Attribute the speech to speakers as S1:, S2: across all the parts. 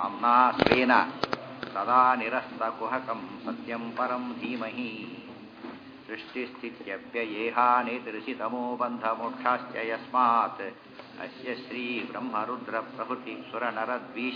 S1: अम्ना स्वेन सदा निरस्तकुहकं सत्यं परं धीमहि सृष्टिस्थित्यप्ययेहानिदृशितमो बन्धमोक्षाश्च यस्मात् अस्य श्रीब्रह्मरुद्रप्रभृतिसुरनरद्वीष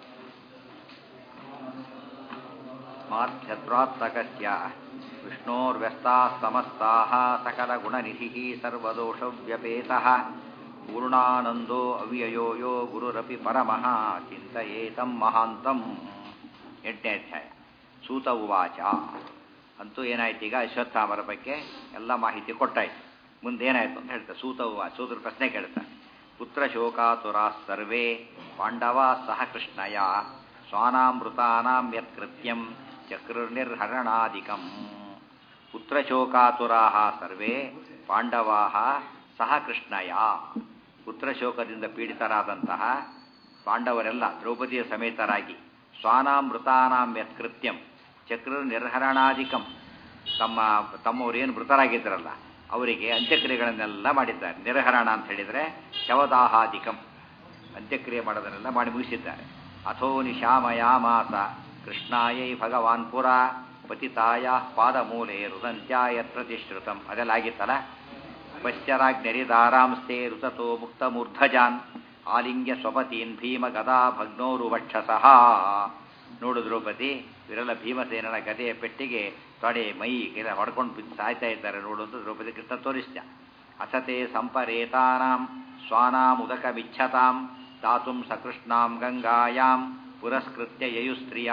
S1: माध्यत्रात्तकस्य विष्णोर्व्यस्ताः समस्ताः सकलगुणनिधिः सर्वदोषव्यपेतः पूर्णानन्दो ಅವ್ಯಯೋ ಯೋ ಗುರುರಪಿ ಪರಮಃ ಚಿಂತಯೇತಂ ಮಹಾಂತಂ ಎಂಟನೇ ಅಧ್ಯಾಯ ಸೂತ ಉವಾಚ ಅಂತೂ ಏನಾಯ್ತು ಈಗ ಅಶ್ವತ್ಥಾಮರ ಬಗ್ಗೆ ಎಲ್ಲ ಮಾಹಿತಿ ಕೊಟ್ಟಾಯ್ತು ಮುಂದೇನಾಯ್ತು ಅಂತ ಹೇಳ್ತಾರೆ ಸೂತ ಉವಾಚ ಸೂತ್ರ ಪ್ರಶ್ನೆ ಕೇಳ್ತಾರೆ ಪುತ್ರ ಶೋಕಾತುರಾ ಸರ್ವೇ ಪಾಂಡವಾ ಸಹ ಕೃಷ್ಣಯ ಸ್ವಾನಾಮೃತಾನಾಂ ಯತ್ಕೃತ್ಯಂ ಚಕ್ರನಿರ್ಹರಣಾದಿಕಂ ಪುತ್ರಶೋಕಾತುರಾಹ ಸರ್ವೇ ಪಾಂಡವಾ ಸಹ ಕೃಷ್ಣಯ ಪುತ್ರಶೋಕದಿಂದ ಪೀಡಿತರಾದಂತಹ ಪಾಂಡವರೆಲ್ಲ ದ್ರೌಪದಿಯ ಸಮೇತರಾಗಿ ಸ್ವಾನಾಮೃತಾನಾಂ ಯತ್ಕೃತ್ಯಂ ಚಕ್ರ ನಿರ್ಹರಣಾದಿಕಂ ತಮ್ಮ ತಮ್ಮವರೇನು ಮೃತರಾಗಿದ್ದರಲ್ಲ ಅವರಿಗೆ ಅಂತ್ಯಕ್ರಿಯೆಗಳನ್ನೆಲ್ಲ ಮಾಡಿದ್ದಾರೆ ನಿರ್ಹರಣ ಅಂತ ಹೇಳಿದರೆ ಶವದಾಹಾದಿಕಂ ಅಂತ್ಯಕ್ರಿಯೆ ಮಾಡೋದನ್ನೆಲ್ಲ ಮಾಡಿ ಮುಗಿಸಿದ್ದಾರೆ ಅಥೋ ನಿಶಾಮಯಾಮಾಸ ಕೃಷ್ಣಾಯೈ ಭಗವಾನ್ ಪುರ ಪತಿತಾಯ ಪಾದಮೂಲೆ ರುದಂತ್ಯಾಯ ಪ್ರತಿಶ್ರುತಂ ಅದೆಲ್ಲ ಆಗಿತ್ತಲ್ಲ ಪಶ್ಚರಾಗ್ನರಿದಾರಾಂಸ್ತೆ ಋತತೋ ಮುಕ್ತಮೂರ್ಧಜಾನ್ ಆಲಿಂಗ್ಯ ಸ್ವಪತೀನ್ ಭೀಮ ಗದಾ ಭಗ್ನೋರು ವಕ್ಷಸಃ ನೋಡು ದ್ರೌಪದಿ ಇವರೆಲ್ಲ ಭೀಮಸೇನನ ಗದೆಯ ಪೆಟ್ಟಿಗೆ ತೊಡೆ ಮೈ ಕೆಲ ಹೊಡ್ಕೊಂಡು ಬಿದ್ದು ಸಾಯ್ತಾ ಇದ್ದಾರೆ ನೋಡು ಅಂತ ದ್ರೌಪದಿ ಕೃಷ್ಣ ತೋರಿಸ್ತ ಅಸತೆ ಸಂಪರೇತಾನಾಂ ಸ್ವಾನಾಮುದಕಮಿಚ್ಛತಾಂ ದಾತುಂ ಸಕೃಷ್ಣಾಂ ಗಂಗಾಯಾಂ ಪುರಸ್ಕೃತ್ಯ ಯಯುಸ್ತ್ರಿಯ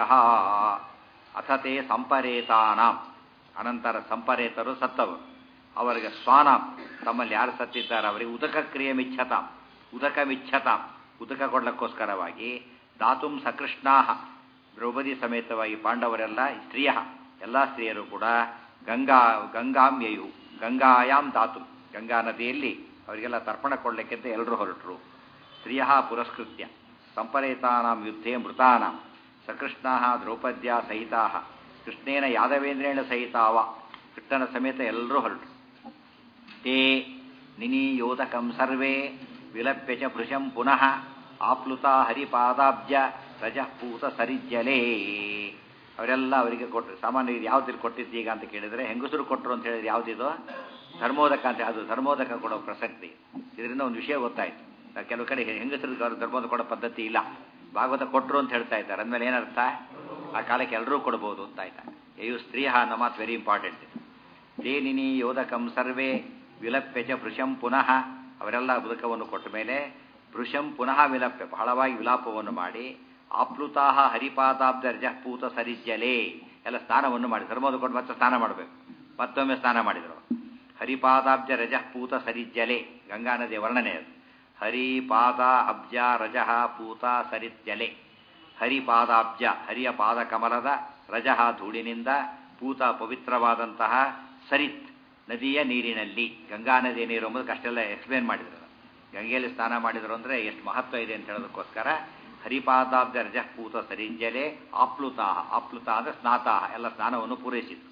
S1: ಅಥತೆ ಸಂಪರೇತಾನಾಂ ಅನಂತರ ಸಂಪರೇತರು ಸತ್ತವರು ಅವರಿಗೆ ಸ್ವಾನ ತಮ್ಮಲ್ಲಿ ಯಾರು ಸತ್ತಿದ್ದಾರೆ ಅವರಿಗೆ ಉದಕ ಕ್ರಿಯೆ ಮಿಚ್ಛತಾಂ ಉದಕ ಮಿಚ್ಛತಾಂ ಉದಕ ಕೊಡ್ಲಕ್ಕೋಸ್ಕರವಾಗಿ ದಾತುಂ ಸಕೃಷ್ಣಾಹ ದ್ರೌಪದಿ ಸಮೇತವಾಗಿ ಪಾಂಡವರೆಲ್ಲ ಸ್ತ್ರೀಯ ಎಲ್ಲ ಸ್ತ್ರೀಯರು ಕೂಡ ಗಂಗಾ ಗಂಗಾಮ್ಯಯು ಗಂಗಾಯಾಮ್ ದಾತು ಗಂಗಾ ನದಿಯಲ್ಲಿ ಅವರಿಗೆಲ್ಲ ತರ್ಪಣ ಕೊಡಲಿಕ್ಕಿಂತ ಎಲ್ಲರೂ ಹೊರಟರು ಸ್ತ್ರೀಯ ಪುರಸ್ಕೃತ್ಯ ಸಂಪರೇತಾನಾಂ ಯುದ್ಧೇ ಮೃತಾನಾಂ ಸಕೃಷ್ಣಾ ದ್ರೌಪದ್ಯ ಸಹಿತಾ ಕೃಷ್ಣೇನ ಯಾದವೇಂದ್ರೇಣ ಸಹಿತಾವ ಕೃಷ್ಣನ ಸಮೇತ ಎಲ್ಲರೂ ಹೊರಟರು ತೇ ನಿನೀಯೋದಕಂ ಸರ್ವೇ ವಿಲಪ್ಯ ಚ ಭೃಶಂ ಪುನಃ ಆಪ್ಲುತ ಹರಿಪಾದಾಬ್ಜ ರಜಪೂತ ಸರಿಜ್ಜಲೇ ಅವರೆಲ್ಲ ಅವರಿಗೆ ಕೊಟ್ಟರು ಸಾಮಾನ್ಯ ಇದು ಯಾವ್ದು ಕೊಟ್ಟಿದ್ದೀಗ ಅಂತ ಕೇಳಿದರೆ ಹೆಂಗಸರು ಕೊಟ್ಟರು ಅಂತ ಹೇಳಿದ್ರೆ ಯಾವುದಿದು ಧರ್ಮೋದಕ ಅಂತ ಅದು ಧರ್ಮೋದಕ ಕೊಡೋ ಪ್ರಸಕ್ತಿ ಇದರಿಂದ ಒಂದು ವಿಷಯ ಗೊತ್ತಾಯ್ತು ಕೆಲವು ಕಡೆ ಹೆಂಗಸರಿಗೆ ಅವರು ಧರ್ಮೋದಕ ಕೊಡೋ ಪದ್ಧತಿ ಇಲ್ಲ ಭಾಗವತ ಕೊಟ್ಟರು ಅಂತ ಹೇಳ್ತಾ ಇದ್ದಾರೆ ಅಂದಮೇಲೆ ಏನರ್ಥ ಆ ಕಾಲಕ್ಕೆ ಎಲ್ಲರೂ ಕೊಡ್ಬೋದು ಅಂತ ಆಯ್ತಾ ಅಯ್ಯೋ ಸ್ತ್ರೀ ಅನ್ನೋ ಮಾತು ವೆರಿ ಇಂಪಾರ್ಟೆಂಟ್ ತೇನಿನಿ ಯೋದಕಂ ಸರ್ವೇ ವಿಲಪ್ಯ ಚ ಭೃಶಂ ಪುನಃ ಅವರೆಲ್ಲ ಉದಕವನ್ನು ಕೊಟ್ಟ ಮೇಲೆ ಭೃಶಂ ಪುನಃ ವಿಲಪ್ಯ ಬಹಳವಾಗಿ ವಿಲಾಪವನ್ನು ಮಾಡಿ ಆಪ್ಲುತಾಹ ಹರಿಪಾದಾಬ್ದ ರಜಪೂತ ಸರಿಜ್ಜಲೇ ಎಲ್ಲ ಸ್ನಾನವನ್ನು ಮಾಡಿ ಧರ್ಮದ ಕೊಟ್ಟು ಮತ್ತೆ ಸ್ನಾನ ಮಾಡಬೇಕು ಮತ್ತೊಮ್ಮೆ ಸ್ನಾನ ಮಾಡಿದರು ಹರಿಪಾದಾಬ್ಜ ರಜಪೂತ ಸರಿಜ್ಜಲೆ ಗಂಗಾ ನದಿಯ ವರ್ಣನೆ ಅದು ಹರಿಪಾದ ಅಬ್ಜ ರಜಃ ಪೂತ ಸರಿಜ್ಜಲೆ ಹರಿಪಾದಾಬ್ಜ ಹರಿಯ ಪಾದ ಕಮಲದ ರಜಃ ಧೂಳಿನಿಂದ ಪೂತ ಪವಿತ್ರವಾದಂತಹ ಸರಿತ್ ನದಿಯ ನೀರಿನಲ್ಲಿ ಗಂಗಾ ನದಿಯ ನೀರು ಎಂಬುದಕ್ಕೆ ಅಷ್ಟೆಲ್ಲ ಎಕ್ಸ್ಪ್ಲೇನ್ ಮಾಡಿದರು ಗಂಗೆಯಲ್ಲಿ ಸ್ನಾನ ಮಾಡಿದರು ಅಂದರೆ ಎಷ್ಟು ಮಹತ್ವ ಇದೆ ಅಂತ ಹೇಳೋದಕ್ಕೋಸ್ಕರ ಹರಿಪಾದಾಬ್ಜ ರಜಪೂತ ಸರಿಂಜಲೆ ಆಪ್ಲುತಾಹ ಆಪ್ಲುತ ಅಂದರೆ ಸ್ನಾತಾಹ ಎಲ್ಲ ಸ್ನಾನವನ್ನು ಪೂರೈಸಿತು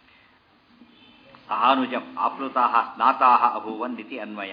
S1: ಸಹಾನುಜಂ ಆಪ್ಲುತಾಹ ಸ್ನಾತಾಹ ಅಭೂವನ್ನಿತಿ ಅನ್ವಯ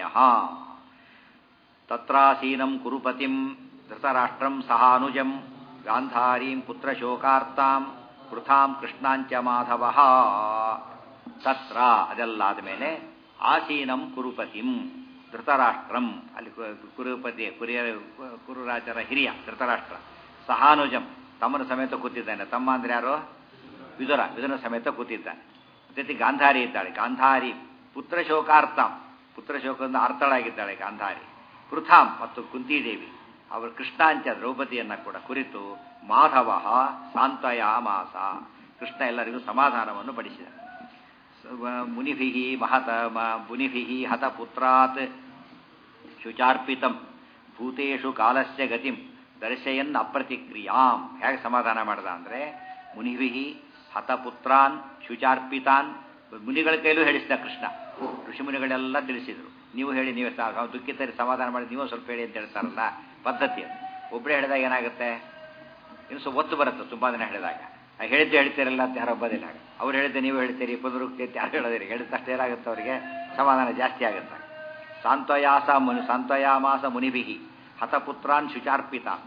S1: ತತ್ರಾಸೀನಂ ಕುರುಪತಿಂ ಧೃತರಾಷ್ಟ್ರಂ ಸಹಾನುಜಂ ಗಾಂಧಾರೀಂ ಪುತ್ರಶೋಕಾರ್ತಾಂ ವೃಥಾಂ ಕೃಷ್ಣಾಂಚ ಮಾಧವ ತತ್ರ ಅದೆಲ್ಲಾದ ಮೇಲೆ ಆಸೀನಂ ಕುರುಪತಿಂ ಧೃತರಾಷ್ಟ್ರಂ ಅಲ್ಲಿ ಕುರುಪತಿ ಕುರಿಯ ಕುರುರಾಜರ ಹಿರಿಯ ಧೃತರಾಷ್ಟ್ರ ಸಹಾನುಜಂ ತಮ್ಮನ ಸಮೇತ ಕೂತಿದ್ದಾನೆ ತಮ್ಮ ಅಂದ್ರೆ ಯಾರು ವಿದುರ ವಿದುರ ಸಮೇತ ಕೂತಿದ್ದಾನೆ ಜೊತೆ ಗಾಂಧಾರಿ ಇದ್ದಾಳೆ ಗಾಂಧಾರಿ ಪುತ್ರಶೋಕಾರ್ಥಂ ಪುತ್ರಶೋಕದಿಂದ ಆರ್ತಳಾಗಿದ್ದಾಳೆ ಗಾಂಧಾರಿ ಪೃಥಾಂ ಮತ್ತು ಕುಂತಿದೇವಿ ಅವರು ಕೃಷ್ಣಾಂಚ ದ್ರೌಪದಿಯನ್ನ ಕೂಡ ಕುರಿತು ಮಾಧವ ಸಾಂತಯ ಮಾಸ ಕೃಷ್ಣ ಎಲ್ಲರಿಗೂ ಸಮಾಧಾನವನ್ನು ಪಡಿಸಿದ ಮುನಿಭಿ ಮಹತ ಮುನಿಭಿ ಹತಪುತ್ರಾತ್ ಶುಚಾರ್ಪಿತಂ ಭೂತೇಶು ಕಾಲಸ್ಯ ಗತಿಂ ದರ್ಶಯನ್ ಅಪ್ರತಿಕ್ರಿಯಾಂ ಹೇಗೆ ಸಮಾಧಾನ ಮಾಡ್ದ ಅಂದರೆ ಮುನಿಭಿ ಹತಪುತ್ರಾನ್ ಶುಚಾರ್ಪಿತಾನ್ ಮುನಿಗಳ ಕೈಲೂ ಹೇಳಿಸಿದ ಕೃಷ್ಣ ಋಷಿಮುನಿಗಳೆಲ್ಲ ತಿಳಿಸಿದರು ನೀವು ಹೇಳಿ ನೀವು ದುಃಖಿತರಿ ಸಮಾಧಾನ ಮಾಡಿ ನೀವು ಸ್ವಲ್ಪ ಹೇಳಿ ಅಂತ ಹೇಳ್ತಾರಲ್ಲ ಪದ್ಧತಿ ಅದು ಒಬ್ಬರೇ ಹೇಳಿದಾಗ ಏನಾಗುತ್ತೆ ಇನ್ನು ಸ್ವಲ್ಪ ಒತ್ತು ಬರುತ್ತೆ ತುಂಬ ದಿನ ಹೇಳಿದಾಗ ಹೇಳಿದ್ದು ಹೇಳ್ತೀರಲ್ಲ ಅಂತ ಯಾರು ಒಬ್ಬದಿಲ್ಲ ಅವ್ರು ಹೇಳಿದ್ದೆ ನೀವು ಹೇಳ್ತೀರಿ ಪುನರುಕ್ತಿ ಅಂತ ಯಾರು ಹೇಳೋದಿರಿ ಹೇಳಿದ ತಕ್ಷಣ ಏನಾಗುತ್ತೆ ಅವರಿಗೆ ಸಮಾಧಾನ ಜಾಸ್ತಿ ಆಗುತ್ತೆ ಸಾಂತ್ವಯಾಸ ಮುನಿ ಸಾಂತ್ವಯಾಮಾಸ ಮುನಿಭಿ ಹತಪುತ್ರಾನ್ ಶುಚಾರ್ಪಿತ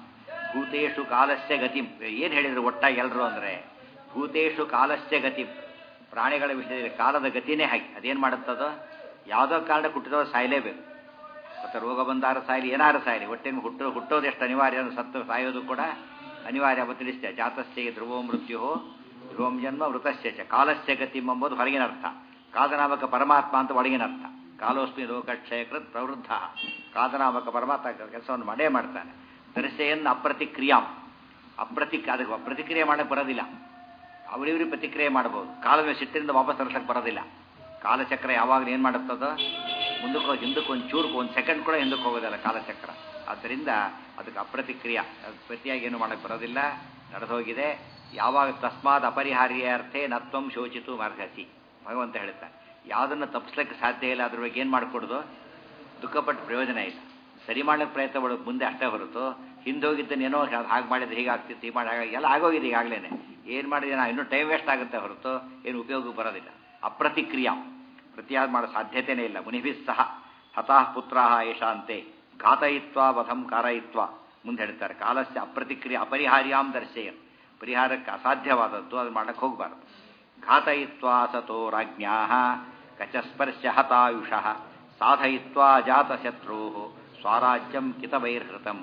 S1: ಭೂತೇಶು ಕಾಲಸ್ಯ ಗತಿ ಏನು ಹೇಳಿದ್ರು ಒಟ್ಟಾಗಿ ಎಲ್ಲರೂ ಅಂದರೆ ಭೂತೇಶು ಕಾಲಸ್ಯ ಗತಿ ಪ್ರಾಣಿಗಳ ವಿಷಯದಲ್ಲಿ ಕಾಲದ ಗತಿನೇ ಹಾಗೆ ಅದೇನು ಮಾಡುತ್ತದೋ ಯಾವುದೋ ಕಾರಣ ಹುಟ್ಟಿದೋ ಸಾಯಲೇಬೇಕು ಮತ್ತು ರೋಗ ಬಂದಾರ ಸಾಯಲಿ ಏನಾರು ಸಾಯಲಿ ಒಟ್ಟಿನ ಹುಟ್ಟು ಹುಟ್ಟೋದು ಎಷ್ಟು ಅನಿವಾರ್ಯ ಅಂದ್ರೆ ಸತ್ತು ಸಾಯೋದು ಕೂಡ ಅನಿವಾರ್ಯ ಅಂತ ತಿಳಿಸ್ತೇವೆ ಜಾತಸ್ಯ ಧ್ರುವೋ ಮೃತ್ಯು ಧ್ರುವಂ ಜನ್ಮ ವೃತಸ್ಯ ಚ ಕಾಲಸ್ಯ ಗತಿ ಎಂಬುದು ಹೊರಗಿನ ಅರ್ಥ ಕಾದನಾಮಕ ಪರಮಾತ್ಮ ಅಂತ ಒಳಗಿನ ಅರ್ಥ ಕಾಲೋಸ್ಮಿ ಲೋಕಕ್ಷಯಕೃತ್ ಪ್ರವೃದ್ಧ ಕಾದನಾಮಕ ಪರಮಾತ್ಮ ಕೆಲಸವನ್ನು ಮಾಡೇ ಮಾಡ್ತಾನೆ ದರ್ಶೆಯನ್ನು ಅಪ್ರತಿಕ್ರಿಯಾಂ ಅಪ್ರತಿಕ್ ಅದಕ್ಕೆ ಪ್ರತಿಕ್ರಿಯೆ ಮಾಡಕ್ಕೆ ಬರೋದಿಲ್ಲ ಅವರಿವ್ರಿಗೆ ಪ್ರತಿಕ್ರಿಯೆ ಮಾಡ್ಬೋದು ಕಾಲದ ಸಿಟ್ಟಿನಿಂದ ವಾಪಸ್ ತರಿಸಕ್ಕೆ ಬರೋದಿಲ್ಲ ಕಾಲಚಕ್ರ ಯಾವಾಗಲೂ ಏನು ಮಾಡುತ್ತದೋ ಮುಂದಕ್ಕೆ ಹೋಗಿ ಹಿಂದಕ್ಕೆ ಒಂದು ಚೂರು ಒಂದು ಸೆಕೆಂಡ್ ಕೂಡ ಹಿಂದಕ್ಕೆ ಹೋಗೋದಿಲ್ಲ ಕಾಲಚಕ್ರ ಆದ್ದರಿಂದ ಅದಕ್ಕೆ ಅಪ್ರತಿಕ್ರಿಯ ಅದು ಪ್ರತಿಯಾಗಿ ಏನು ಮಾಡಕ್ಕೆ ಬರೋದಿಲ್ಲ ನಡೆದೋಗಿದೆ ಯಾವಾಗ ತಸ್ಮಾತ್ ಅಪರಿಹಾರ್ಯ ಅರ್ಥೇ ನತ್ವಂ ಶೋಚಿತು ಮಾರ್ಗಸಿ ಭಗವಂತ ಹೇಳ್ತಾನೆ ಯಾವುದನ್ನು ತಪ್ಪಿಸ್ಲಿಕ್ಕೆ ಸಾಧ್ಯ ಇಲ್ಲ ಅದ್ರ ಬಗ್ಗೆ ಏನು ಮಾಡಿಕೊಡೋದು ದುಃಖಪಟ್ಟು ಪ್ರಯೋಜನ ಇಲ್ಲ ಸರಿ ಮಾಡ್ಲಿಕ್ಕೆ ಪ್ರಯತ್ನ ಪಡೋದು ಮುಂದೆ ಅಷ್ಟೇ ಹೊರತು ಹಿಂದೆ ಹೋಗಿದ್ದನ್ನೇನೋ ಹಾಗೆ ಮಾಡಿದ್ರೆ ಹೀಗಾಗ್ತಿತ್ತು ಹೀಗೆ ಮಾಡಿ ಹಾಗಾಗಿ ಎಲ್ಲ ಆಗೋಗಿದೆ ಈಗಾಗಲೇ ಏನು ಮಾಡಿದ್ರೆ ನಾ ಇನ್ನೂ ಟೈಮ್ ವೇಸ್ಟ್ ಆಗುತ್ತೆ ಹೊರತು ಏನು ಉಪಯೋಗ ಬರೋದಿಲ್ಲ ಅಪ್ರತಿಕ್ರಿಯಾ ಪ್ರತಿಯಾದ ಮಾಡೋ ಸಾಧ್ಯತೆಯೇ ಇಲ್ಲ ಮುನಿಭಿ ಸಹ ಹತಾಃ ಪುತ್ರ ಯಶಾಂತೆ ಘಾತಯಿತ್ವ ವಧಂ ಕಾರಯಿತ್ವ ಮುಂದೆ ಹೇಳ್ತಾರೆ ಕಾಲಸ್ಯ ಅಪ್ರತಿಕ್ರಿಯೆ ಅಪರಿಹಾರ್ಯಾಂ ದರ್ಶಯ ಪರಿಹಾರಕ್ಕೆ ಅಸಾಧ್ಯವಾದದ್ದು ಅದು ಮಾಡಕ್ಕೆ ಹೋಗಬಾರ್ದು ಘಾತಯಿತ್ವ ಸತೋ ರಾಜ್ಞಾ ಕಚಸ್ಪರ್ಶ ಹತಾಯುಷಃ ಸಾಧಯಿತ್ವ ಜಾತಶತ್ರು ಸ್ವರಾಜ್ಯಂ ಕಿತವೈರ್ಹೃತಂ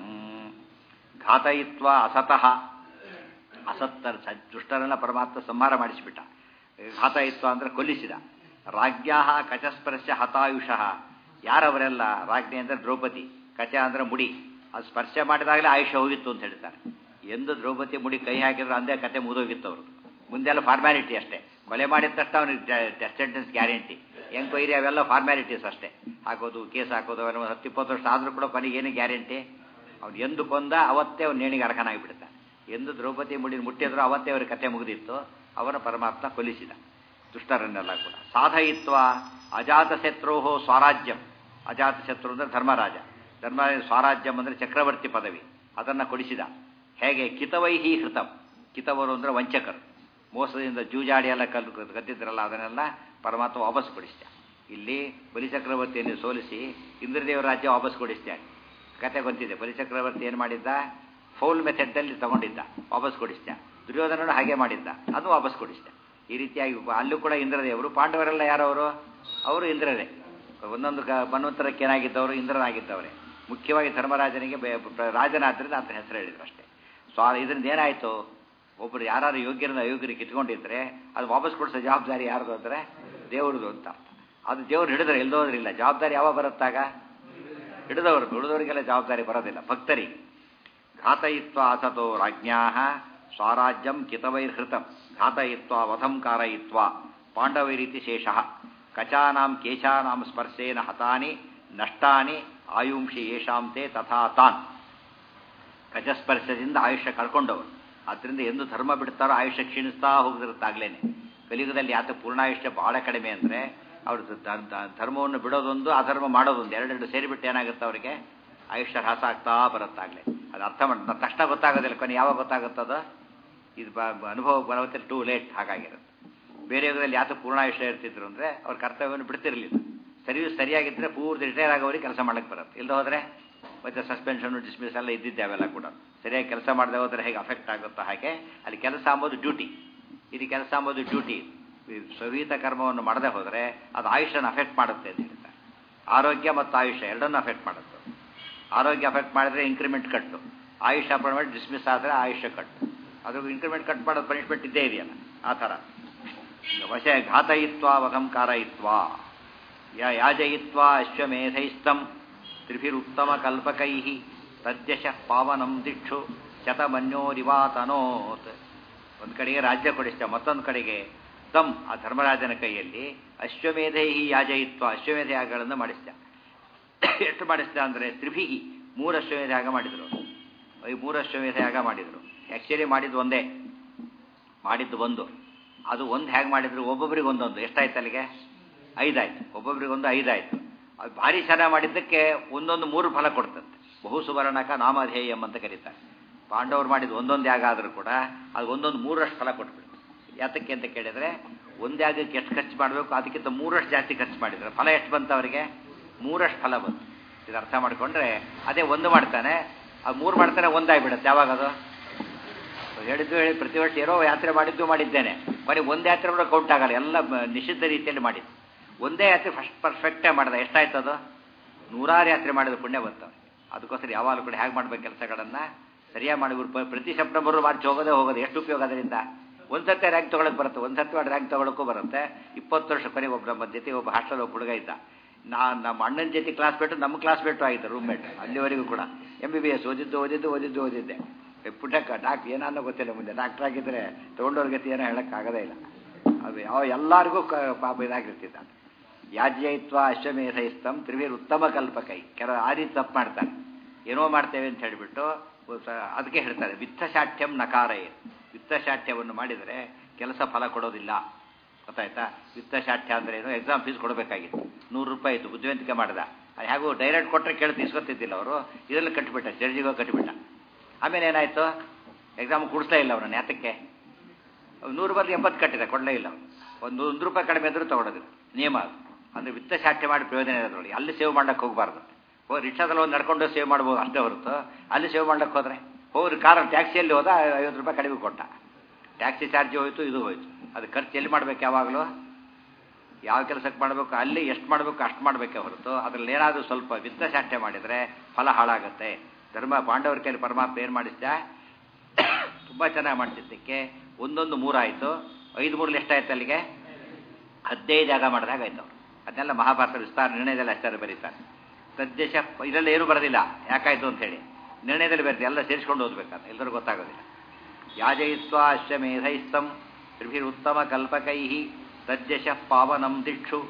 S1: ಘಾತಯಿತ್ವ ಅಸತಃ ಅಸತ್ತರ ದುಷ್ಟರನ್ನ ಪರಮಾತ್ಮ ಸಂಹಾರ ಮಾಡಿಸಿಬಿಟ್ಟ ಘಾತಯಿತ್ವ ಅಂದ್ರೆ ಕೊಲ್ಲಿಸಿದ ರಾಜ್ಞಾ ಕಚಸ್ಪರ್ಶ ಹತಾಯುಷಃ ಯಾರವರೆಲ್ಲ ರಾಜ್ಞೆ ಅಂದ್ರೆ ದ್ರೌಪದಿ ಕಚ ಅಂದ್ರೆ ಮುಡಿ ಅದು ಸ್ಪರ್ಶ ಮಾಡಿದಾಗಲೇ ಆಯುಷ್ಯ ಹೋಗಿತ್ತು ಅಂತ ಹೇಳ್ತಾರೆ ಎಂದು ದ್ರೌಪದಿ ಮುಡಿ ಕೈ ಹಾಕಿದ್ರೆ ಅಂದೇ ಕತೆ ಮುಗಿದೋಗಿತ್ತು ಅವರು ಮುಂದೆಲ್ಲ ಫಾರ್ಮ್ಯಾಲಿಟಿ ಅಷ್ಟೇ ಕೊಲೆ ಮಾಡಿದ ತಕ್ಷಣ ಅವನಿಗೆ ಡೆತ್ ಸೆಂಟೆನ್ಸ್ ಗ್ಯಾರಂಟಿ ಎಂಕ್ವೈರಿ ಅವೆಲ್ಲ ಫಾರ್ಮ್ಯಾಲಿಟೀಸ್ ಅಷ್ಟೇ ಹಾಕೋದು ಕೇಸ್ ಹಾಕೋದು ಅವೆಲ್ಲ ಒಂದು ಹತ್ತು ಇಪ್ಪತ್ತು ವರ್ಷ ಆದರೂ ಕೂಡ ಕೊನೆಗೆ ಏನು ಗ್ಯಾರಂಟಿ ಅವ್ನು ಎಂದು ಕೊಂದ ಅವತ್ತೇ ಅವ್ನು ನೇಣಿಗೆ ಅರ್ಹನಾಗಿಬಿಡ್ತಾನೆ ಎಂದು ದ್ರೌಪದಿ ಮುಡಿನ ಮುಟ್ಟಿದ್ರು ಅವತ್ತೇ ಅವ್ರ ಕತೆ ಮುಗಿದಿತ್ತು ಅವನ ಪರಮಾತ್ಮ ಕೊಲ್ಲಿಸಿದ ದುಷ್ಟರನ್ನೆಲ್ಲ ಕೂಡ ಸಾಧಯಿತ್ವ ಅಜಾತಶತ್ರೋಹೋ ಸ್ವರಾಜ್ಯಂ ಅಜಾತಶತ್ರು ಅಂದರೆ ಧರ್ಮರಾಜ ಧರ್ಮರಾಜ ಸ್ವರಾಜ್ಯಂ ಅಂದರೆ ಚಕ್ರವರ್ತಿ ಪದವಿ ಅದನ್ನು ಕೊಡಿಸಿದ ಹೇಗೆ ಕಿತವೈಹಿ ಹೃತಂ ಕಿತವರು ಅಂದರೆ ವಂಚಕರು ಮೋಸದಿಂದ ಜೂಜಾಡಿ ಎಲ್ಲ ಕಲ್ಲು ಕದ್ದಿದ್ರಲ್ಲ ಅದನ್ನೆಲ್ಲ ಪರಮಾತ್ಮ ವಾಪಸ್ ಕೊಡಿಸ್ತ ಇಲ್ಲಿ ಬಲಿಚಕ್ರವರ್ತಿಯನ್ನು ಸೋಲಿಸಿ ಇಂದ್ರದೇವ ರಾಜ್ಯ ವಾಪಸ್ ಕೊಡಿಸ್ತಾನೆ ಕತೆ ಗೊತ್ತಿದೆ ಬಲಿಚಕ್ರವರ್ತಿ ಏನು ಮಾಡಿದ್ದ ಫೌಲ್ ಮೆಥಡ್ನಲ್ಲಿ ತಗೊಂಡಿದ್ದ ವಾಪಸ್ ಕೊಡಿಸ್ತ ದುರ್ಯೋಧನನು ಹಾಗೆ ಮಾಡಿದ್ದ ಅದು ವಾಪಸ್ ಕೊಡಿಸ್ತ ಈ ರೀತಿಯಾಗಿ ಅಲ್ಲೂ ಕೂಡ ಇಂದ್ರದೇವರು ಪಾಂಡವರೆಲ್ಲ ಯಾರವರು ಅವರು ಇಂದ್ರರೇ ಒಂದೊಂದು ಕ ಮನ್ವಂತರಕ್ಕೆ ಏನಾಗಿದ್ದವರು ಇಂದ್ರನಾಗಿದ್ದವರೇ ಮುಖ್ಯವಾಗಿ ಧರ್ಮರಾಜನಿಗೆ ರಾಜನಾದ್ರಿಂದ ಅಂತ ಹೆಸರು ಹೇಳಿದ್ರು ಅಷ್ಟೇ ಸ್ವಾ ಇದರಿಂದ ಏನಾಯಿತು ಒಬ್ಬರು ಯಾರು ಯೋಗ್ಯರನ್ನ ಅಯೋಗ್ಯರಿಗೆ ಇಟ್ಕೊಂಡಿದ್ರೆ ಅದು ವಾಪಸ್ ಕೊಡಿಸೋ ಜವಾಬ್ದಾರಿ ಯಾರ್ದು ಅಂದರೆ ದೇವ್ರದ್ದು ಅಂತ ಅರ್ಥ ಅದು ದೇವ್ರು ಹಿಡಿದ್ರೆ ಎಲ್ಲೋದ್ರಿಲ್ಲ ಜವಾಬ್ದಾರಿ ಯಾವಾಗ ಬರುತ್ತಾಗ ಹಿಡಿದವರು ಹಿಡಿದವರಿಗೆಲ್ಲ ಜವಾಬ್ದಾರಿ ಬರೋದಿಲ್ಲ ಭಕ್ತರಿಗೆ ಘಾತಯಿತ್ವ ಅಸತೋ ರಾಜ್ಞಾ ಸ್ವರಾಜ್ಯಂ ಕಿತವೈರ್ಹೃತಂ ಘಾತಯಿತ್ವ ವಧಂ ಕಾರಯಿತ್ವ ಪಾಂಡವೈರಿತಿ ಶೇಷಃ ಕಚಾನಾಂ ಕೇಶಾನಾಂ ಸ್ಪರ್ಶೇನ ಹತಾನಿ ನಷ್ಟಾನಿ ಆಯುಂಷಿ ಯೇಷಾಂ ತೇ ತಥಾ ತಾನ್ ಕಜಸ್ಪರ್ಶದಿಂದ ಆಯುಷ್ಯ ಕಳ್ಕೊಂಡವರು ಆದ್ದರಿಂದ ಎಂದು ಧರ್ಮ ಬಿಡ್ತಾರೋ ಆಯುಷ್ಯ ಕ್ಷೀಣಿಸ್ತಾ ಹೋಗಿರುತ್ತಾಗ್ಲೇನೆ ಕಲಿಯುಗದಲ್ಲಿ ಯಾತ ಪೂರ್ಣಾಯುಷ್ಯ ಬಹಳ ಕಡಿಮೆ ಅಂದರೆ ಅವರು ಧರ್ಮವನ್ನು ಬಿಡೋದೊಂದು ಅಧರ್ಮ ಮಾಡೋದೊಂದು ಎರಡೆರಡು ಸೇರಿಬಿಟ್ಟು ಏನಾಗುತ್ತೆ ಅವರಿಗೆ ಆಯುಷ್ಯ ಹ್ರಾಸ ಆಗ್ತಾ ಬರುತ್ತಾಗಲೇ ಅದು ಅರ್ಥ ಮಾಡಿ ತಕ್ಷಣ ಗೊತ್ತಾಗೋದಿಲ್ಲ ಕೊನೆ ಯಾವಾಗ ಗೊತ್ತಾಗುತ್ತದ ಇದು ಅನುಭವ ಬರೋತ್ತಿಲ್ಲ ಟೂ ಲೇಟ್ ಹಾಗಾಗಿರುತ್ತೆ ಬೇರೆ ಯುಗದಲ್ಲಿ ಯಾತ ಪೂರ್ಣಾಯುಷ್ಯ ಇರ್ತಿದ್ರು ಅಂದರೆ ಅವ್ರ ಕರ್ತವ್ಯವನ್ನು ಬಿಡ್ತಿರಲಿಲ್ಲ ಸರ್ವಿಸ್ ಸರಿಯಾಗಿದ್ದರೆ ಪೂರ್ತಿ ರಿಟೈರ್ ಆಗೋರಿಗೆ ಕೆಲಸ ಮಾಡಕ್ಕೆ ಬರುತ್ತೆ ಇಲ್ಲದ ಹೋದರೆ ಮತ್ತೆ ಸಸ್ಪೆನ್ಷನ್ ಡಿಸ್ಮಿಸ್ ಎಲ್ಲ ಇದ್ದಿದ್ದೆ ಅವೆಲ್ಲ ಕೂಡ ಸರಿಯಾಗಿ ಕೆಲಸ ಮಾಡದೆ ಹೋದರೆ ಹೇಗೆ ಅಫೆಕ್ಟ್ ಆಗುತ್ತೋ ಹಾಗೆ ಅಲ್ಲಿ ಕೆಲಸ ಅಂಬೋದು ಡ್ಯೂಟಿ ಇದು ಕೆಲಸ ಅಂಬೋದು ಡ್ಯೂಟಿ ಸ್ವಹಿತ ಕರ್ಮವನ್ನು ಮಾಡದೆ ಹೋದರೆ ಅದು ಆಯುಷ್ಯನ ಅಫೆಕ್ಟ್ ಮಾಡುತ್ತೆ ಅಂತ ಹೇಳ್ತಾರೆ ಆರೋಗ್ಯ ಮತ್ತು ಆಯುಷ್ಯ ಎರಡನ್ನೂ ಅಫೆಕ್ಟ್ ಮಾಡುತ್ತೆ ಆರೋಗ್ಯ ಅಫೆಕ್ಟ್ ಮಾಡಿದ್ರೆ ಇನ್ಕ್ರಿಮೆಂಟ್ ಕಟ್ಟು ಆಯುಷ್ಯ ಅಪಾಯಿಂಟ್ಮೆಂಟ್ ಡಿಸ್ಮಿಸ್ ಆದರೆ ಆಯುಷ್ಯ ಕಟ್ಟು ಅದ್ರ ಇನ್ಕ್ರಿಮೆಂಟ್ ಕಟ್ ಮಾಡೋದು ಪನಿಷ್ಮೆಂಟ್ ಇದ್ದೇ ಇದೆಯಲ್ಲ ಆ ಥರ ವಶ ಘಾತಯಿತ್ವ ವಧಂ ಕಾರಯಿತ್ವ ಯಾಜಯಿತ್ವ ಅಶ್ವಮೇಧೈಸ್ತಂ ತ್ರಿಭಿರುತ್ತಮ ಕಲ್ಪಕೈ ತದ್ಯಶ ಪಾವನಂ ದಿಕ್ಷು ಶತಮನ್ಯೋರಿವಾತನೋತ್ ಒಂದು ಕಡೆಗೆ ರಾಜ್ಯ ಕೊಡಿಸ್ತ ಮತ್ತೊಂದು ಕಡೆಗೆ ತಮ್ ಆ ಧರ್ಮರಾಜನ ಕೈಯಲ್ಲಿ ಅಶ್ವಮೇಧೈ ಯಾಜಯಿತ್ವ ಅಶ್ವಮೇಧ ಯಾಗಗಳನ್ನು ಮಾಡಿಸ್ತ ಎಷ್ಟು ಮಾಡಿಸ್ತ ಅಂದರೆ ತ್ರಿಭಿಹಿ ಮೂರು ಅಶ್ವಮೇಧ ಯಾಗ ಮಾಡಿದರು ಈ ಮೂರು ಅಶ್ವಮೇಧ ಯಾಗ ಮಾಡಿದರು ಆ್ಯಕ್ಚುಲಿ ಮಾಡಿದ್ದು ಒಂದೇ ಮಾಡಿದ್ದು ಒಂದು ಅದು ಒಂದು ಹೇಗೆ ಮಾಡಿದ್ರು ಒಬ್ಬೊಬ್ರಿಗೆ ಒಂದೊಂದು ಎಷ್ಟಾಯ್ತು ಅಲ್ಲಿಗೆ ಐದಾಯ್ತು ಒಬ್ಬೊಬ್ರಿಗೆ ಒಂದು ಐದಾಯ್ತು ಅದು ಭಾರಿ ಚೆನ್ನಾಗಿ ಮಾಡಿದ್ದಕ್ಕೆ ಒಂದೊಂದು ಮೂರು ಫಲ ಕೊಡ್ತಂತೆ ಬಹು ಸುವರ್ಣಕ ನಾಮಧೇಯಂ ಅಂತ ಕರೀತಾರೆ ಪಾಂಡವರು ಮಾಡಿದ ಒಂದೊಂದು ಯಾಗ ಆದರೂ ಕೂಡ ಅದು ಒಂದೊಂದು ಮೂರಷ್ಟು ಫಲ ಕೊಟ್ಬಿಡ್ತು ಯಾತಕ್ಕೆ ಅಂತ ಕೇಳಿದರೆ ಒಂದು ಯಾಗಕ್ಕೆ ಎಷ್ಟು ಖರ್ಚು ಮಾಡಬೇಕು ಅದಕ್ಕಿಂತ ಮೂರಷ್ಟು ಜಾಸ್ತಿ ಖರ್ಚು ಮಾಡಿದ್ರು ಫಲ ಎಷ್ಟು ಬಂತು ಅವರಿಗೆ ಮೂರಷ್ಟು ಫಲ ಬಂತು ಇದು ಅರ್ಥ ಮಾಡಿಕೊಂಡ್ರೆ ಅದೇ ಒಂದು ಮಾಡ್ತಾನೆ ಅದು ಮೂರು ಮಾಡ್ತಾನೆ ಒಂದಾಗ್ಬಿಡುತ್ತೆ ಯಾವಾಗ ಅದು ಹೇಳಿದ್ದು ಹೇಳಿ ಪ್ರತಿ ವರ್ಷ ಏನೋ ಯಾತ್ರೆ ಮಾಡಿದ್ದು ಮಾಡಿದ್ದೇನೆ ಕೊನೆಗೆ ಒಂದು ಯಾತ್ರೆ ಕೂಡ ಕೌಂಟ್ ಆಗಲ್ಲ ಎಲ್ಲ ಮ- ನಿಷಿದ್ಧ ರೀತಿಯಲ್ಲಿ ಮಾಡಿದ್ದು ಒಂದೇ ಯಾತ್ರೆ ಫಸ್ಟ್ ಪರ್ಫೆಕ್ಟೇ ಮಾಡಿದ ಎಷ್ಟಾಯ್ತು ಅದು ನೂರಾರು ಯಾತ್ರೆ ಮಾಡಿದ ಪುಣ್ಯ ಬಂತು ಅದಕ್ಕೋಸ್ಕರ ಯಾವಾಗಲೂ ಕೂಡ ಹೇಗೆ ಮಾಡ್ಬೇಕು ಕೆಲಸಗಳನ್ನು ಸರಿಯಾಗಿ ಮಾಡಿ ಪ್ರ- ಪ್ರತಿ ಸೆಪ್ಟೆಂಬರ್ ಮಾರ್ಚ್ ಹೋಗೋದೇ ಹೋಗೋದು ಎಷ್ಟು ಉಪಯೋಗ ಅದರಿಂದ ಒಂದು ಸತಿ ರ್ಯಾಂಕ್ ತೊಗೊಳಕ್ಕೆ ಬರುತ್ತೆ ಒಂದು ಸತಿ ಮಾಡಿ ರ್ಯಾಂಕ್ ತೊಗೊಳಕ್ಕೂ ಬರುತ್ತೆ ಇಪ್ಪತ್ತು ವರ್ಷ ಕೊನೆಗೆ ಒಬ್ಬ ನಮ್ಮ ಜೊತೆ ಒಬ್ಬ ಹಾಸ್ಟೆಲ್ ಒಬ್ಬ ಹುಡುಗ ಇದ್ದ ನಾ ನಮ್ಮ ಅಣ್ಣನ ಜೊತೆ ಕ್ಲಾಸ್ ಬಿಟ್ಟು ನಮ್ಮ ಕ್ಲಾಸ್ ಬಿಟ್ಟು ಆಗಿತ್ತು ರೂಮ್ಮೇಟ್ ಅಲ್ಲಿವರೆಗೂ ಕೂಡ ಎಂ ಬಿ ಬಿ ಎಸ್ ಓದಿದ್ದು ಓದಿದ್ದು ಓದಿದ್ದು ಓದಿದ್ದೆ ಏ ಪುಟ್ಟಕ್ಕ ಡಾಕ್ ಏನಾನೋ ಗೊತ್ತಿಲ್ಲ ಮುಂದೆ ಡಾಕ್ಟರ್ ಆಗಿದ್ರೆ ತೊಗೊಂಡವ್ರ ಗತಿ ಏನೋ ಹೇಳೋಕ್ಕಾಗೋದೇ ಇಲ್ಲ ಅದು ಯಾವ ಎಲ್ಲರಿಗೂ ಕ- ಪಾಪ ಇದಾಗಿರ್ತಿದ್ದ ಯಾಜ್ಯಯಿತ್ವ ಅಶ್ವಮೇಧೈಸ್ತಂ ತ್ರಿವೀರ್ ಉತ್ತಮ ಕಲ್ಪಕೈ ಕೆಲ ಆ ರೀತಿ ತಪ್ಪು ಮಾಡ್ತಾರೆ ಏನೋ ಮಾಡ್ತೇವೆ ಅಂತ ಹೇಳಿಬಿಟ್ಟು ಸ- ಅದಕ್ಕೆ ಹೇಳ್ತಾರೆ ವಿತ್ತಶಾಠ್ಯಂ ನಕಾರಯೇ ವಿತ್ತಶಾಠ್ಯವನ್ನು ಮಾಡಿದರೆ ಕೆಲಸ ಫಲ ಕೊಡೋದಿಲ್ಲ ಗೊತ್ತಾಯ್ತಾ ವಿತ್ತಶಾಠ್ಯ ಅಂದ್ರೆ ಏನು ಎಕ್ಸಾಮ್ ಫೀಸ್ ಕೊಡಬೇಕಾಗಿತ್ತು ನೂರು ರೂಪಾಯಿ ಇತ್ತು ಬುದ್ಧಿವಂತಿಕೆ ಮಾಡ್ದ ಅದು ಹೇಗೂ ಡೈರೆಕ್ಟ್ ಕೊಟ್ಟರೆ ಕೇಳ್ತಿ ಇಸ್ಕೊತಿದ್ದಿಲ್ಲ ಅವರು ಇದರಲ್ಲಿ ಕಟ್ಟಿಬಿಟ್ಟ ಜಡ್ಜಿಗೋ ಕಟ್ಟಿಬಿಟ್ಟ ಆಮೇಲೆ ಏನಾಯ್ತು ಎಕ್ಸಾಮ್ ಕೊಡಿಸ್ಲೇ ಇಲ್ಲ ಅವನನ್ನು ಯಾತಕ್ಕೆ ಅವ್ನು ನೂರು ಬದಲು ಎಂಬತ್ತು ಕಟ್ಟಿದ ಕೊಡಲೇ ಇಲ್ಲ ಅವ್ನು. ಒಂದು ಒಂದು ರೂಪಾಯಿ ಕಡಿಮೆ ಅಂದರೂ ತಗೊಳ್ಳೋದಿಲ್ಲ ನಿಯಮ ಅದು ಅಂದರೆ ವಿತ್ತಶಾಠ್ಯ ಮಾಡಿ ಪ್ರಯೋಜನ ಇರೋದ್ರೊಳಗೆ ಅಲ್ಲಿ ಸೇವ್ ಮಾಡ್ಲಿಕ್ಕೆ ಹೋಗಬಾರ್ದು ಹೋಗಿ ರಿಕ್ಷಾದಲ್ಲಿ ಒಂದು ನಡ್ಕೊಂಡು ಸೇವ್ ಮಾಡ್ಬೋದು ಅಷ್ಟೇ ಹೊರತು ಅಲ್ಲಿ ಸೇವ್ ಮಾಡ್ಲಿಕ್ಕೆ ಹೋದ್ರೆ ಹೋಗ್ರಿ ಕಾರಲ್ಲಿ ಟ್ಯಾಕ್ಸಿಯಲ್ಲಿ ಹೋದ ಐವತ್ತು ರೂಪಾಯಿ ಕಡಿಮೆ ಕೊಟ್ಟ ಟ್ಯಾಕ್ಸಿ ಚಾರ್ಜ್ ಹೋಯ್ತು ಇದು ಹೋಯ್ತು ಅದು ಖರ್ಚು ಎಲ್ಲಿ ಮಾಡ್ಬೇಕು ಯಾವಾಗಲೂ ಯಾವ ಕೆಲಸಕ್ಕೆ ಮಾಡಬೇಕು ಅಲ್ಲಿ ಎಷ್ಟು ಮಾಡಬೇಕು ಅಷ್ಟು ಮಾಡಬೇಕೆ ಹೊರತು ಅದರಲ್ಲಿ ಏನಾದರೂ ಸ್ವಲ್ಪ ವಿತ್ತಶಾಠ್ಯ ಮಾಡಿದರೆ ಫಲ ಹಾಳಾಗುತ್ತೆ ಧರ್ಮ ಪಾಂಡವರ ಕೈಲಿ ಪರಮಾತ್ಮ ಏನು ಮಾಡಿದ್ದ ತುಂಬ ಚೆನ್ನಾಗಿ ಮಾಡಿಸಿದ್ದಕ್ಕೆ ಒಂದೊಂದು ಮೂರಾಯಿತು ಐದು ಮೂರಲ್ಲಿ ಎಷ್ಟಾಯ್ತು ಅಲ್ಲಿಗೆ ಹದಿನೈದು ಜಾಗ ಮಾಡಿದಾಗ ಆಯ್ತು ಅವ್ರು ಅದನ್ನೆಲ್ಲ ಮಹಾಭಾರತ ವಿಸ್ತಾರ ನಿರ್ಣಯದಲ್ಲಿ ಅಷ್ಟಾರು ಬರೀತಾರೆ ತದ್ದೇಶ ಇದರಲ್ಲಿ ಏನು ಬರೋದಿಲ್ಲ ಯಾಕಾಯ್ತು ಅಂತ ಹೇಳಿ ನಿರ್ಣಯದಲ್ಲಿ ಬರುತ್ತೆ ಎಲ್ಲ ಸೇರಿಸ್ಕೊಂಡು ಓದ್ಬೇಕಾದ್ರೆ ಎಲ್ಲರಿಗೂ ಗೊತ್ತಾಗೋದಿಲ್ಲ ಯಾಜಯಿತ್ವ ಅಶ್ವಮೇಧೈಸ್ತಂ ತ್ರಿಭಿರುತ್ತಮ ಕಲ್ಪಕೈ ತಜ್ಜಶ ಪಾವನಂ ದಿಕ್ಷು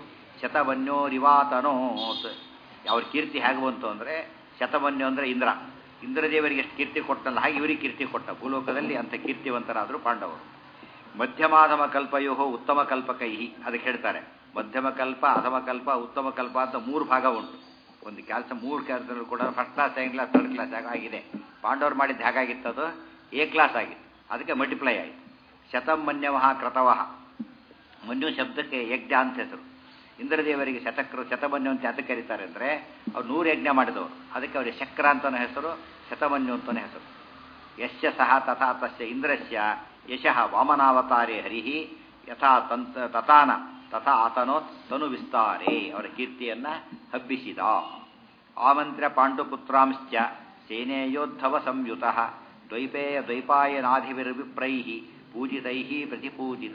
S1: ಶತವನ್ಯೋರಿವಾತನೋತ್ ಅವ್ರ ಕೀರ್ತಿ ಹೇಗೆ ಬಂತು ಅಂದರೆ ಶತವನ್ಯು ಅಂದರೆ ಇಂದ್ರ ಇಂದ್ರದೇವರಿಗೆ ಎಷ್ಟು ಕೀರ್ತಿ ಕೊಟ್ಟಲ್ಲ ಹಾಗೆ ಇವರಿಗೆ ಕೀರ್ತಿ ಕೊಟ್ಟ ಭೂಲೋಕದಲ್ಲಿ ಅಂಥ ಕೀರ್ತಿವಂತರಾದರು ಪಾಂಡವರು ಮಧ್ಯಮಾಧಮ ಕಲ್ಪಯೋ ಉತ್ತಮ ಕಲ್ಪಕೈ ಅದಕ್ಕೆ ಹೇಳ್ತಾರೆ ಮಧ್ಯಮ ಕಲ್ಪ ಅಧಮ ಕಲ್ಪ ಉತ್ತಮ ಕಲ್ಪ ಅಂತ ಮೂರು ಭಾಗ ಉಂಟು ಒಂದು ಕೆಲಸ ಮೂರು ಕೆಲಸದಲ್ಲೂ ಕೂಡ first class second class third class ಆಗಿದೆ ಪಾಂಡವರು ಮಾಡಿದ್ದು ಹೇಗಾಗಿತ್ತು ಅದು ಎ ಕ್ಲಾಸ್ ಆಗಿತ್ತು ಅದಕ್ಕೆ ಮಲ್ಟಿಪ್ಲೈ ಆಯಿತು ಶತಂ ಮನ್ಯವಹ ಕ್ರತವಹ ಮನ್ಯು ಶಬ್ದಕ್ಕೆ ಯಜ್ಞ ಅಂತ ಹೆಸರು ಇಂದ್ರದೇವರಿಗೆ ಶತಕ್ರ ಶತಮನ್ಯು ಅಂತ ಯಾತಕ್ಕೆ ಕರೀತಾರೆ ಅಂದರೆ ಅವ್ರು ನೂರು ಯಜ್ಞ ಮಾಡಿದವರು ಅದಕ್ಕೆ ಅವರಿಗೆ ಚಕ್ರ ಅಂತಲೇ ಹೆಸರು ಶತಮನ್ಯು ಅಂತಲೇ ಹೆಸರು ಯಶ್ಯ ಸಹ ತಥಾ ತಸ್ಯ ಇಂದ್ರಸ್ಯ ಯಶಃ ವಾಮನಾವತಾರೇ ಹರಿಹಿ ಯಥಾ ತಂತ ತಥಾನ ತಥಾ ಆತನೋತ್ ತನು ವಿಸ್ತಾರೇ ಅವರ ಕೀರ್ತಿಯನ್ನ ಹಬ್ಬಿಸಿದ ಆಮಂತ್ರ ಪಾಂಡುಪುತ್ರಾಂಶ್ಚ ಸೇನೆಯೋದ್ಧವ ಸಂಯುತ ದ್ವೈಪೇಯ ದ್ವೈಪಾಯನಾಧಿವಿರ್ವಿಪ್ರೈ ಪೂಜಿತೈ ಪ್ರತಿಪೂಜಿತ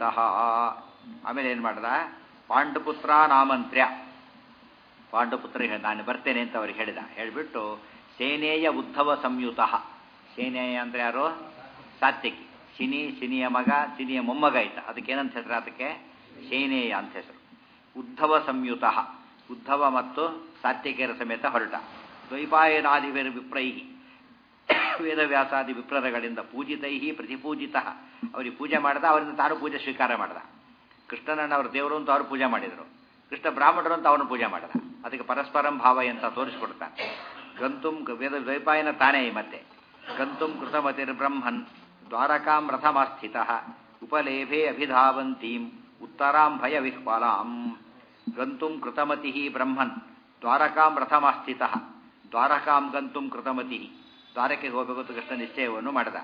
S1: ಆಮೇಲೆ ಏನು ಮಾಡ್ದ ಪಾಂಡುಪುತ್ರ ನಾಮಂತ್ರ್ಯ ಪಾಂಡುಪುತ್ರ ನಾನು ಬರ್ತೇನೆ ಅಂತ ಅವ್ರಿಗೆ ಹೇಳಿದ ಹೇಳಿಬಿಟ್ಟು ಸೇನೆಯ ಉದ್ಧವ ಸಂಯುತ ಸೇನೆಯ ಅಂದ್ರೆ ಯಾರು ಸಾತ್ಯಕಿ ಶಿನಿ ಶಿನಿಯ ಮಗ ಶಿನಿಯ ಮೊಮ್ಮಗ ಆಯ್ತ ಅದಕ್ಕೆ ಏನಂತ ಹೆಸರು ಅದಕ್ಕೆ ಸೇನೆಯ ಅಂತ ಹೆಸರು ಉದ್ಧವ ಸಂಯುತ ಉದ್ಧವ ಮತ್ತು ಸಾತ್ಯಕಿಯರ ಸಮೇತ ಹೊರಟ ದ್ವೈಪಾಯನಾದಿವೇರ ವಿಪ್ರೈಹಿ ವೇದವ್ಯಾಸಾದಿ ವಿಪ್ರರಗಳಿಂದ ಪೂಜಿತೈ ಪ್ರತಿಪೂಜಿತ ಅವರಿಗೆ ಪೂಜೆ ಮಾಡ್ದ ಅವರಿಂದ ತಾನು ಪೂಜೆ ಸ್ವೀಕಾರ ಮಾಡ್ದ ಕೃಷ್ಣನನ್ನ ಅವ್ರ ದೇವರು ಅಂತ ಅವರು ಪೂಜೆ ಮಾಡಿದರು ಕೃಷ್ಣ ಬ್ರಾಹ್ಮಣರು ಅಂತ ಅವನು ಪೂಜೆ ಮಾಡಿದ ಅದಕ್ಕೆ ಪರಸ್ಪರಂ ಭಾವ ಅಂತ ತೋರಿಸ್ಕೊಡ್ತಾನೆ ಗಂತುಂ ವೇದ ದ್ವೈಪಾಯನ ತಾನೇ ಮತ್ತೆ ಗಂತುಂ ಕೃತಮತಿರ್ಬ್ರಹ್ಮನ್ ದ್ವಾರಕಾಂ ರಥಮಾಸ್ಥಿತ ಉಪಲೇಭೆ ಅಭಿಧಾವಂತೀಂ ಉತ್ತರಾಂ ಭಯ ವಿಹ್ವಲಾಂ ಗಂತುಂ ಕೃತಮತಿ ಬ್ರಹ್ಮನ್ ದ್ವಾರಕಾಂ ರಥಮಾಸ್ಥಿತ ದ್ವಾರಕಾಂ ಗಂತುಂ ಕೃತಮತಿ ದ್ವಾರಕೆಗೆ ಹೋಗಬೇಕು ಅಂತ ಕೃಷ್ಣ ನಿಶ್ಚಯವನ್ನು ಮಾಡಿದ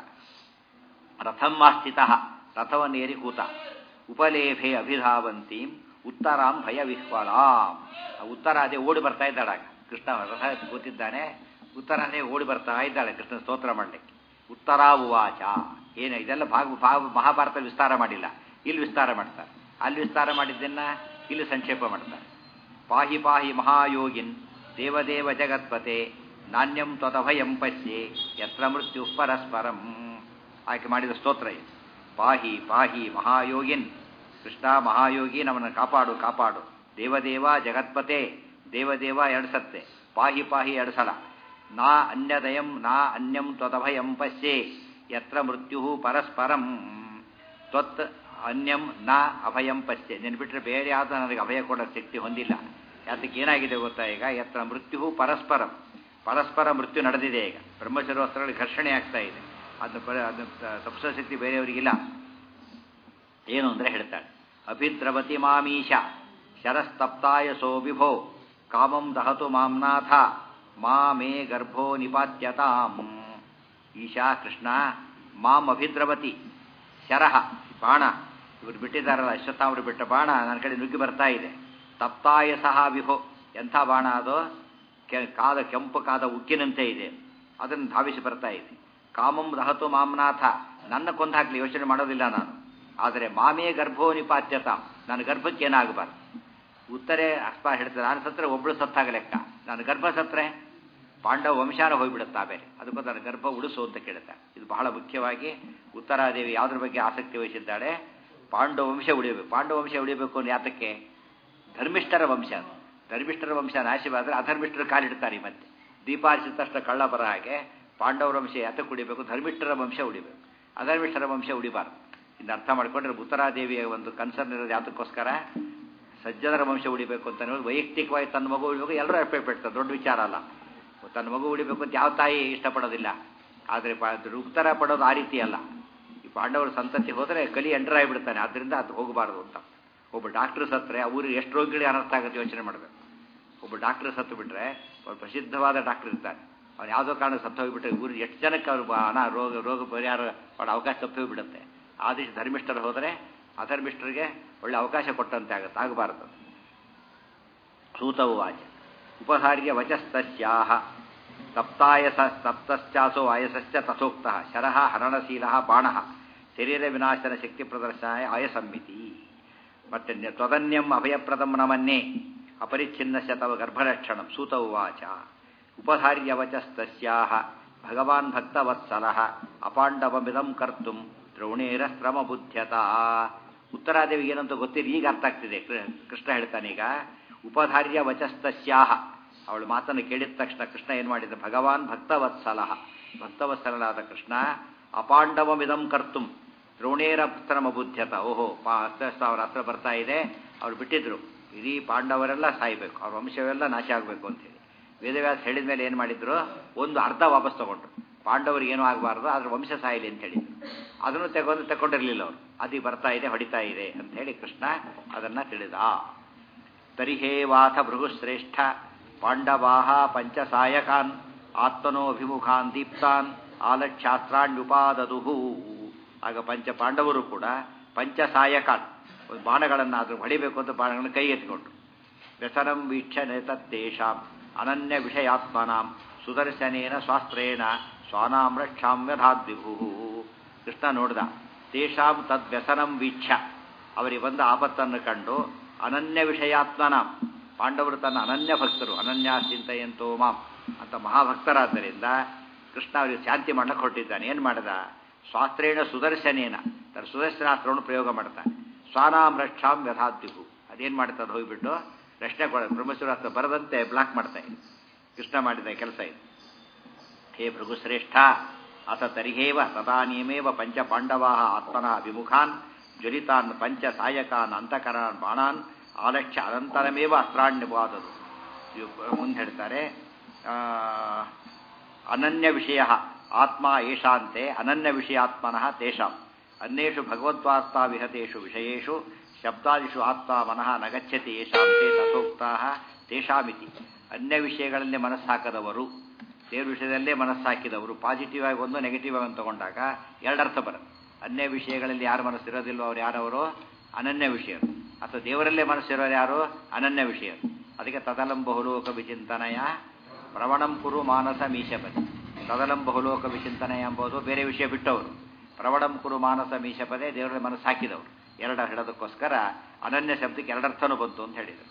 S1: ರಥಂ ಆಸ್ಥಿತ ರಥವನ್ನು ಏರಿ ಕೂತ ಉಪಲೇಭೆ ಅಭಿಧಾವಂತೀಂ ಉತ್ತರಾಂ ಭಯ ವಿಹ್ವಲಾಂ ಉತ್ತರ ಅದೇ ಓಡಿ ಬರ್ತಾ ಇದ್ದಾಳಾಗ ಕೃಷ್ಣ ರಥ ಕೂತಿದ್ದಾನೆ ಉತ್ತರ ಅದೇ ಓಡಿ ಬರ್ತಾ ಇದ್ದಾಳೆ ಕೃಷ್ಣ ಸ್ತೋತ್ರ ಮಾಡಲಿಕ್ಕೆ ಉತ್ತರಾ ಉವಾಚ ಏನು ಇದೆಲ್ಲ ಭಾಗ ಭಾಗ ಮಹಾಭಾರತ ವಿಸ್ತಾರ ಮಾಡಿಲ್ಲ ಇಲ್ಲಿ ವಿಸ್ತಾರ ಮಾಡ್ತಾರೆ ಅಲ್ಲಿ ವಿಸ್ತಾರ ಮಾಡಿದ್ದನ್ನ ಇಲ್ಲಿ ಸಂಕ್ಷೇಪ ಮಾಡ್ತಾರೆ ಪಾಹಿ ಪಾಹಿ ಮಹಾಯೋಗಿನ್ ದೇವದೇವ ಜಗತ್ಪತೆ ನಾಣ್ಯಂ ತ್ವತಭಯಂ ಪಶ್ಯೆ ಯತ್ರ ಮೃತ್ಯು ಪರಸ್ಪರಂ ಆಕೆ ಮಾಡಿದ ಸ್ತೋತ್ರ ಇದು ಪಾಹಿ ಪಾಹಿ ಮಹಾಯೋಗಿನ್ ಕೃಷ್ಣ ಮಹಾಯೋಗಿ ನಮ್ಮನ್ನು ಕಾಪಾಡು ಕಾಪಾಡು ದೇವದೇವ ಜಗತ್ಪತೆ ದೇವದೇವ ಎರಡು ಸತ್ತೆ ಪಾಹಿ ಪಾಹಿ ಎರಡು ಸಲ ನಾ ಅನ್ಯದಯಂ ನಾ ಅನ್ಯಂ ತ್ವತಭಯಂ ಪಶ್ಯೆ ಯತ್ರ ಮೃತ್ಯು ಪರಸ್ಪರಂ ತ್ವತ್ ಅನ್ಯಂ ನಾ ಅಭಯಂ ಪಶ್ಯೆ ನೆನ್ಬಿಟ್ರೆ ಬೇರೆ ಯಾವುದು ನನಗೆ ಅಭಯ ಕೊಡೋ ಶಕ್ತಿ ಹೊಂದಿಲ್ಲ ಯಾತಕ್ಕೆ ಏನಾಗಿದೆ ಗೊತ್ತಾ ಈಗ ಯತ್ರ ಮೃತ್ಯು ಪರಸ್ಪರಂ ಪರಸ್ಪರ ಮೃತ್ಯು ನಡೆದಿದೆ ಈಗ ಬ್ರಹ್ಮಚರ್ವಸ್ತ್ರಗಳಿಗೆ ಘರ್ಷಣೆ ಆಗ್ತಾ ಇದೆ ಅದನ್ನ ಪರ ಅದನ್ನ ತಪ್ಪಿಸೋ ಶಕ್ತಿ ಬೇರೆಯವರಿಗಿಲ್ಲ ಏನು ಅಂದರೆ ಹೇಳ್ತಾಳೆ ಅಭಿದ್ರವತಿ ಮಾಮೀಶ ಶರಸ್ತಪ್ತಾಯ ಸೋ ವಿಭೋ ಕಾಮಂ ದಹತು ಮಾಂನಾಥ ಮಾ ಮೇ ಗರ್ಭೋ ನಿಪಾತ್ಯತಾಂ ಈಶಾ ಕೃಷ್ಣ ಮಾಂ ಅಭಿದ್ರವತಿ ಶರಹ ಬಾಣ ಇವರು ಬಿಟ್ಟಿದ್ದಾರಲ್ಲ ಅಶ್ವತ್ಥಾಮರು ಬಿಟ್ಟ ಬಾಣ ನನ್ನ ಕಡೆ ನುಗ್ಗಿ ಬರ್ತಾ ಇದೆ ತಪ್ತಾಯ ಸಹ ವಿಹೋ ಎಂಥ ಬಾಣ ಅದು ಕೆ ಕಾದ ಕೆಂಪು ಕಾದ ಉಕ್ಕಿನಂತೆ ಇದೆ ಅದನ್ನು ಧಾವಿಸಿ ಬರ್ತಾ ಇದೆ ಕಾಮಂ ದಹತು ಮಾಮ್ನಾಥ ನನ್ನ ಕೊಂದು ಹಾಕಲಿ ಯೋಚನೆ ಮಾಡೋದಿಲ್ಲ ನಾನು ಆದರೆ ಮಾಮೇ ಗರ್ಭೋ ನಿಪಾತ್ಯತ ನನ್ನ ಗರ್ಭಕ್ಕೆ ಏನಾಗಬಾರ್ದು ಉತ್ತರೆ ಅಸ್ಪ ಹೇಳ್ತಾರೆ ನಾನು ಸತ್ರೆ ಒಬ್ಬಳು ಸತ್ತಾಗ ಲೆಕ್ಕ ನಾನು ಗರ್ಭ ಸತ್ರೆ ಪಾಂಡವ ವಂಶಾನ ಹೋಗ್ಬಿಡುತ್ತಾ ಬೇರೆ ಅದಕ್ಕೂ ನನ್ನ ಗರ್ಭ ಉಳಿಸು ಅಂತ ಕೇಳುತ್ತಾ ಇದು ಬಹಳ ಮುಖ್ಯವಾಗಿ ಉತ್ತರಾದೇವಿ ಯಾವುದ್ರ ಬಗ್ಗೆ ಆಸಕ್ತಿ ವಹಿಸಿದ್ದಾಳೆ ಪಾಂಡವ ವಂಶ ಉಳಿಯಬೇಕು ಪಾಂಡವ ವಂಶ ಉಳಿಯಬೇಕು ಅಂದ್ರೆ ಯಾತಕ್ಕೆ ಧರ್ಮಿಷ್ಠರ ವಂಶ ಅದು ಧರ್ಮಿಷ್ಠರ ವಂಶ ನಾಶವಾದರೆ ಅಧರ್ಮಿಷ್ಠರು ಕಾಲಿಡ್ತಾರೆ ಈ ಮತ್ತೆ ದೀಪಾರ್ಚಿತ ತಕ್ಷಣ ಕಳ್ಳ ಬರ ಹಾಗೆ ಪಾಂಡವರ ವಂಶ ಯಾತಕ್ಕೆ ಉಳಿಬೇಕು ಧರ್ಮಿಷ್ಠರ ವಂಶ ಉಳಿಬೇಕು ಅಧರ್ಮಿಷ್ಠರ ವಂಶ ಉಳಿಬಾರ್ದು ಇನ್ನು ಅರ್ಥ ಮಾಡಿಕೊಂಡ್ರೆ ಉತ್ತರಾದೇವಿಯ ಒಂದು ಕನ್ಸರ್ನ್ ಇರೋದು ಯಾತಕ್ಕೋಸ್ಕರ ಸಜ್ಜನರ ವಂಶ ಉಳಿಬೇಕು ಅಂತ ಅನ್ನೋದು ವೈಯಕ್ತಿಕವಾಗಿ ತನ್ನ ಮಗು ಉಳಿಬೇಕು ಎಲ್ಲರೂ ಎಫೆಕ್ಟ್ ಪಡ್ತಾರೆ ದೊಡ್ಡ ವಿಚಾರ ಅಲ್ಲ ತನ್ನ ಮಗು ಉಳಿಬೇಕು ಅಂತ ಯಾವ ತಾಯಿ ಇಷ್ಟಪಡೋದಿಲ್ಲ ಆದರೆ ಉತ್ತರ ಪಡೋದು ಆ ರೀತಿ ಅಲ್ಲ ಈ ಪಾಂಡವರ ಸಂತತಿ ಹೋದರೆ ಕಲಿ ಎಂಟರ್ ಆಗಿಬಿಡ್ತಾನೆ ಆದ್ದರಿಂದ ಅದು ಹೋಗಬಾರ್ದು ಅಂತ ಒಬ್ಬ ಡಾಕ್ಟರ್ ಸತ್ತರೆ ಆ ಊರಿಗೆ ಎಷ್ಟು ರೋಗಿಗಳಿಗೆ ಅನರ್ಥ ಆಗುತ್ತೆ ಯೋಚನೆ ಮಾಡಬೇಕು ಒಬ್ಬ ಡಾಕ್ಟರ್ ಸತ್ತು ಬಿಟ್ರೆ ಅವ್ರು ಪ್ರಸಿದ್ಧವಾದ ಡಾಕ್ಟರ್ ಇರ್ತಾನೆ ಅವ್ನು ಯಾವುದೋ ಕಾರಣ ಸತ್ತು ಹೋಗಿಬಿಟ್ರೆ ಊರಿಗೆ ಎಷ್ಟು ಜನಕ್ಕೆ ಅವ್ರು ಅನ ರೋಗ ರೋಗ ಪರಿಹಾರ ಮಾಡೋ ಅವಕಾಶ ತಪ್ಪಿ ಹೋಗಿಬಿಡುತ್ತೆ ಆ ದಿವಸ ಧರ್ಮಿಷ್ಠರು ಹೋದರೆ ಅಧರ್ಮಿಷ್ಠರಿಗೆ ಒಳ್ಳೆ ಅವಕಾಶ ಕೊಟ್ಟಂತೆ ಆಗುತ್ತೆ ಆಗಬಾರದು ಸೂತವು ವಾಚ ಉಪಹಾರ್ಯ ವಚಸ್ತಸ್ಯಾಹ ತಪ್ತಾಯಸ ತಪ್ತಶ್ಚಾಸೋ ಆಯಸಶ್ಚ ತಥೋಕ್ತ ಶರಃ ಹರಣಶೀಲ ಬಾಣ ಶರೀರ ವಿನಾಶನ ಶಕ್ತಿ ಪ್ರದರ್ಶನಾಯ ಆಯಸಮ್ಮಿತಿ ಮತ್ತೆ ತ್ವದನ್ಯಂ ಅಭಯಪ್ರದಂ ನಮನ್ನೇ ಅಪರಿಚ್ಛಿನ್ನಸ್ಯ ತವ ಗರ್ಭರಕ್ಷಣಂ ಸೂತ ಉವಾಚ ಉಪಹಾರ್ಯವಚಸ್ತಸ್ಯಾಹ ಭಗವಾನ್ ಭಕ್ತವತ್ಸಲಃ ಅಪಾಂಡವಮಿದಂ ಕರ್ತುಂ ದ್ರೋಣೇರಶ್ರಮ ಬುದ್ಧ್ಯತ ಉತ್ತರಾದೇವಿ ಏನಂತ ಗೊತ್ತಿರಿ ಈಗ ಅರ್ಥ ಆಗ್ತಿದೆ ಕೃಷ್ಣ ಹೇಳ್ತಾನೀಗ ಉಪಧಾರ್ಯ ವಚಸ್ತಸ್ಯಾಹ ಅವಳು ಮಾತನ್ನು ಕೇಳಿದ ತಕ್ಷಣ ಕೃಷ್ಣ ಏನು ಮಾಡಿದ ಭಗವಾನ್ ಭಕ್ತವತ್ಸಲ ಭಕ್ತವತ್ಸಲನಾದ ಕೃಷ್ಣ ಅಪಾಂಡವಮಿದಂ ಕರ್ತುಂ ದ್ರೋಣೇರ ಶ್ರಮ ಬುದ್ಧ್ಯತ ಓಹೋ ಪಾ ಅಸ್ತ್ರ ಅವ್ರ ಹತ್ರ ಬರ್ತಾ ಇದೆ ಅವ್ರು ಬಿಟ್ಟಿದ್ರು ಇಡೀ ಪಾಂಡವರೆಲ್ಲ ಸಾಯ್ಬೇಕು ಅವ್ರ ವಂಶವೆಲ್ಲ ನಾಶ ಆಗಬೇಕು ಅಂತೇಳಿ ವೇದವ್ಯಾಸ ಹೇಳಿದ ಮೇಲೆ ಏನು ಮಾಡಿದ್ರು ಒಂದು ಅರ್ಧ ವಾಪಸ್ ತಗೊಂಡ್ರು ಪಾಂಡವರಿಗೆ ಏನೂ ಆಗಬಾರ್ದು ಅದ್ರ ವಂಶ ಸಾಯಿಲಿ ಅಂತ ಹೇಳಿದ್ರು ಅದನ್ನು ತಗೊಂಡು ತಗೊಂಡಿರಲಿಲ್ಲ ಅವರು ಅದು ಬರ್ತಾ ಇದೆ ಹೊಡಿತಾ ಇದೆ ಅಂತ ಹೇಳಿ ಕೃಷ್ಣ ಅದನ್ನು ತಿಳಿದ ತರಿಹೇವಾಥ ಭೃಗುಶ್ರೇಷ್ಠ ಪಾಂಡವಾಹ ಪಂಚಸಾಯಕಾನ್ ಆತ್ಮನೋಭಿಮುಖಾನ್ ದೀಪ್ತಾನ್ ಆಲಕ್ಷಾಸ್ತ್ರಾಣ್ಯುಪಾದದುಹು ಆಗ ಪಂಚ ಪಾಂಡವರು ಕೂಡ ಪಂಚಸಾಯಕಾನ್ ಬಾಣಗಳನ್ನಾದರೂ ಹೊಡಿಬೇಕು ಅಂತ ಬಾಣಗಳನ್ನು ಕೈಗೆತ್ತಿಕೊಂಡ್ರು ವ್ಯಸನಂ ವೀಕ್ಷಣೆ ತತ್ತೇಷಾಂ ಅನನ್ಯ ವಿಷಯಾತ್ಮನಾಂ ಸುದರ್ಶನೇನ ಶಾಸ್ತ್ರೇಣ ಸ್ವಾನಾಂ ರಕ್ಷಾಂ ವ್ಯಧಾದ್ವಿಭು ಕೃಷ್ಣ ನೋಡ್ದ ತೇಷಾಂ ತದ್ವ್ಯಸನಂ ವೀಕ್ಷ ಅವರಿಗೆ ಬಂದ ಆಪತ್ತನ್ನು ಕಂಡು ಅನನ್ಯ ವಿಷಯಾತ್ಮನಾಂ ಪಾಂಡವರು ತನ್ನ ಅನನ್ಯ ಭಕ್ತರು ಅನನ್ಯ ಚಿಂತೆಯಂತೋ ಮಾಂ ಅಂತ ಮಹಾಭಕ್ತರಾದ್ದರಿಂದ ಕೃಷ್ಣ ಅವರಿಗೆ ಶಾಂತಿ ಮಾಡಕ್ಕೆ ಹೊರಟಿದ್ದಾನೆ ಏನು ಮಾಡಿದ ಶಾಸ್ತ್ರೇಣ ಸುದರ್ಶನೇನ ತನ್ನ ಸುದರ್ಶನಾಸ್ತ್ರವನ್ನು ಪ್ರಯೋಗ ಮಾಡ್ತಾನೆ ಸ್ವಾನಾಂ ರಕ್ಷಾಂ ವ್ಯಥಾದ್ವಿಭು ಅದೇನು ಮಾಡ್ತದೆ ಹೋಗಿಬಿಟ್ಟು ರಕ್ಷಣೆ ಕೊಡ ಬ್ರಹ್ಮಶಿವರಾಸ್ತ್ರ ಬರದಂತೆ ಬ್ಲಾಕ್ ಮಾಡ್ತಾ ಇದೆ ಕೃಷ್ಣ ಮಾಡಿದ ಕೆಲಸ ಇದು ಹೇ ಭೃಗುಶ್ರೇಷ್ಠ ಅಥ ತರಿಹೇವ ತದಾನಿಯಮೇವ ಪಂಚ ಪಾಂಡವಾ ಆತ್ಮನಃ ವಿಮುಖಾನ್ ಜ್ವಲಿತಾನ್ ಪಂಚ ಸಾಯಕಾನ್ ಅಂತಕರಾನ್ ಬಾಣಾನ್ ಆಲಕ್ಷ್ಯ ಅನಂತರಮೇವ ಅಸ್ತ್ರಾಣ್ಯವಾದದು ಮುಂದೆ ಹೇಳ್ತಾರೆ ಅನನ್ಯ ವಿಷಯ ಆತ್ಮ ಏಷಾಂತೆ ಅನನ್ಯ ವಿಷಯಾತ್ಮನಃ ತೇಷಾಂ ಅನ್ಯೇಷು ಭಗವದ್ವಾರ್ತಾ ವಿಹತೇಷು ವಿಷಯೇಷು ಶಬ್ದಾದಿಷು ಆತ್ಮ ಮನಃ ನಗಚ್ಚತಿ ಯೇಷಾಂತೆ ತಥೋಕ್ತಾ ತೇಷಾಮಿತಿ ಅನ್ಯ ವಿಷಯಗಳಲ್ಲಿ ಮನಸ್ಸಾಕದವರು ದೇವ್ರ ವಿಷಯದಲ್ಲೇ ಮನಸ್ಸಾಕಿದವರು ಪಾಸಿಟಿವ್ ಆಗಿ ಒಂದು ನೆಗೆಟಿವ್ ಆಗಿ ಒಂದು ತಗೊಂಡಾಗ ಎರಡರ್ಥ ಬರುತ್ತೆ ಅನ್ಯ ವಿಷಯಗಳಲ್ಲಿ ಯಾರು ಮನಸ್ಸಿರೋದಿಲ್ಲೋ ಅವ್ರು ಯಾರವರು ಅನನ್ಯ ವಿಷಯರು ಅಥವಾ ದೇವರಲ್ಲೇ ಮನಸ್ಸಿರೋರು ಯಾರು ಅನನ್ಯ ವಿಷಯರು ಅದಕ್ಕೆ ತದಲಂ ಬಹುಲೋಕ ವಿಚಿಂತನಯ ಪ್ರವಣಂ ಕುರು ಮಾನಸ ಮೀಶಪತಿ ತದಲಂ ಬಹುಲೋಕ ವಿಚಿಂತನಯ ಎಂಬುದು ಬೇರೆ ವಿಷಯ ಬಿಟ್ಟವರು ಪ್ರವಣಂ ಕುರು ಮಾನಸ ಮೀಶಪದೇ ದೇವರಲ್ಲಿ ಮನಸ್ಸು ಹಾಕಿದವರು ಎರಡ ಹೇಳೋದಕ್ಕೋಸ್ಕರ ಅನನ್ಯ ಶಬ್ದಕ್ಕೆ ಎರಡರ್ಥನೂ ಬಂತು ಅಂತ ಹೇಳಿದರು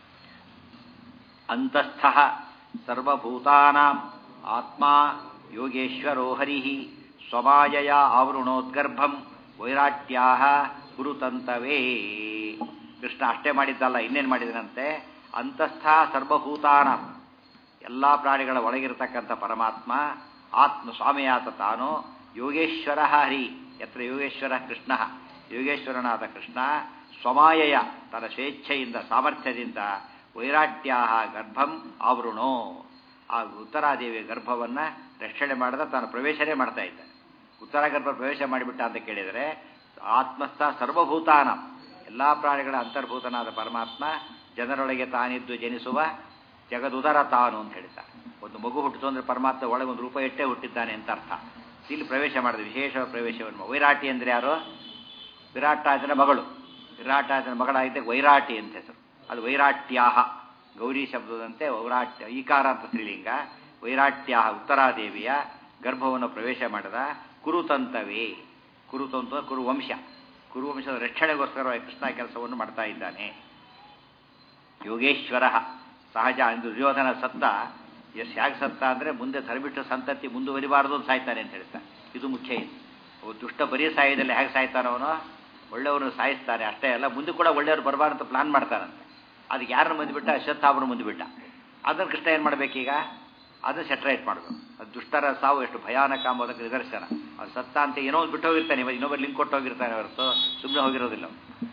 S1: ಅಂತಸ್ಥ ಸರ್ವಭೂತಾನಾಂ ಆತ್ಮ ಯೋಗೇಶ್ವರೋ ಹರಿ ಸ್ವಮಾಯಯ ಆವೃಣೋದ್ಗರ್ಭಂ ವೈರಾಟ್ಯಾ ಗುರುತಂತವೇ ಕೃಷ್ಣ ಅಷ್ಟೇ ಮಾಡಿದ್ದಲ್ಲ ಇನ್ನೇನು ಮಾಡಿದನಂತೆ ಅಂತಸ್ಥ ಸರ್ವಭೂತಾನಾಂ ಎಲ್ಲ ಪ್ರಾಣಿಗಳ ಒಳಗಿರತಕ್ಕಂಥ ಪರಮಾತ್ಮ ಆತ್ಮ ಸ್ವಾಮಿಯಾತ ತಾನು ಯೋಗೇಶ್ವರ ಹರಿ ಯತ್ರ ಯೋಗೇಶ್ವರ ಕೃಷ್ಣ ಯೋಗೇಶ್ವರನಾದ ಕೃಷ್ಣ ಸ್ವಮಾಯಯ ತನ್ನ ಸ್ವೇಚ್ಛೆಯಿಂದ ಸಾಮರ್ಥ್ಯದಿಂದ ವೈರಾಟ್ಯಾ ಗರ್ಭಂ ಆವೃಣೋ ಆ ಉತ್ತರಾದೇವಿಯ ಗರ್ಭವನ್ನು ರಕ್ಷಣೆ ಮಾಡದ ತಾನು ಪ್ರವೇಶನೇ ಮಾಡ್ತಾ ಇದ್ದ ಉತ್ತರ ಗರ್ಭ ಪ್ರವೇಶ ಮಾಡಿಬಿಟ್ಟ ಅಂತ ಕೇಳಿದರೆ ಆತ್ಮಸ್ಥ ಸರ್ವಭೂತಾನ ಎಲ್ಲ ಪ್ರಾಣಿಗಳ ಅಂತರ್ಭೂತನಾದ ಪರಮಾತ್ಮ ಜನರೊಳಗೆ ತಾನಿದ್ದು ಜನಿಸುವ ಜಗದುದರ ತಾನು ಅಂತ ಹೇಳ್ತಾರೆ ಒಂದು ಮಗು ಹುಟ್ಟಿತು ಅಂದರೆ ಪರಮಾತ್ಮ ಒಳಗೆ ಒಂದು ರೂಪ ಇಟ್ಟೇ ಹುಟ್ಟಿದ್ದಾನೆ ಅಂತ ಅರ್ಥ ಇಲ್ಲಿ ಪ್ರವೇಶ ಮಾಡಿದ ವಿಶೇಷ ಪ್ರವೇಶವನ್ನು ವೈರಾಟಿ ಅಂದರೆ ಯಾರು ವಿರಾಟಾಜನ ಮಗಳು ವಿರಾಟಾಜನ ಮಗಳಾಗಿದ್ದೆ ವೈರಾಟಿ ಅಂತ ಹೆಸರು ಅದು ವೈರಾಟ್ಯಾಹ ಗೌರಿ ಶಬ್ದದಂತೆ ವೈರಾಟ್ಯ ಈಕಾರ ಅಂತ ಸ್ತ್ರೀಲಿಂಗ ವೈರಾಟ್ಯಾಹ ಉತ್ತರಾದೇವಿಯ ಗರ್ಭವನ್ನು ಪ್ರವೇಶ ಮಾಡಿದ ಕುರುತಂತವೇ ಕುರುತಂತ ಕುರುವಂಶ ಕುರುವಂಶದ ರಕ್ಷಣೆಗೋಸ್ಕರ ಕೃಷ್ಣ ಕೆಲಸವನ್ನು ಮಾಡ್ತಾ ಇದ್ದಾನೆ ಯೋಗೇಶ್ವರ ಸಹಜ ಎಂದು ದುರ್ಯೋಧನ ಸತ್ತ ಎಷ್ಟು ಹೇಗೆ ಸತ್ತ ಅಂದರೆ ಮುಂದೆ ಧರ್ಮಿಷ್ಠ ಸಂತತಿ ಮುಂದುವರಿಬಾರದು ಅಂತ ಸಾಯ್ತಾನೆ ಅಂತ ಹೇಳ್ತಾನೆ ಇದು ಮುಖ್ಯ ಇದು ಒಬ್ಬ ದುಷ್ಟ ಬರೀ ಸಾಯದಲ್ಲಿ ಹೇಗೆ ಸಾಯ್ತಾನೆ ಅವನು ಒಳ್ಳೆಯವ್ರನ್ನ ಸಾಯಿಸ್ತಾನೆ ಅಷ್ಟೇ ಅಲ್ಲ ಮುಂದೆ ಕೂಡ ಒಳ್ಳೆಯವ್ರು ಬರಬಾರ್ದು ಅಂತ ಪ್ಲಾನ್ ಮಾಡ್ತಾನಂತೆ ಅದಕ್ಕೆ ಯಾರನ್ನ ಮುಂದ್ಬಿಟ್ಟ ಅಶ್ವತ್ಥಾಮನ ಮುಂದ್ಬಿಟ್ಟ ಅದನ್ನು ಕೃಷ್ಣ ಏನು ಮಾಡಬೇಕೀಗ ಅದನ್ನು ಸೆಟ್ರೇಟ್ ಮಾಡಬೇಕು ಅದು ದುಷ್ಟರ ಸಾವು ಎಷ್ಟು ಭಯಾನಕ ಅಂಬೋದಕ್ಕೆ ನಿದರ್ಶನ ಅದು ಸತ್ತ ಅಂತ ಏನೋ ಒಂದು ಬಿಟ್ಟು ಹೋಗಿರ್ತಾನೆ ಇನ್ನೊಬ್ಬರು ಲಿಂಕ್ ಕೊಟ್ಟು ಹೋಗಿರ್ತಾನೆ ಹೊರತು ಸುಮ್ಮನೆ ಹೋಗಿರೋದಿಲ್ಲ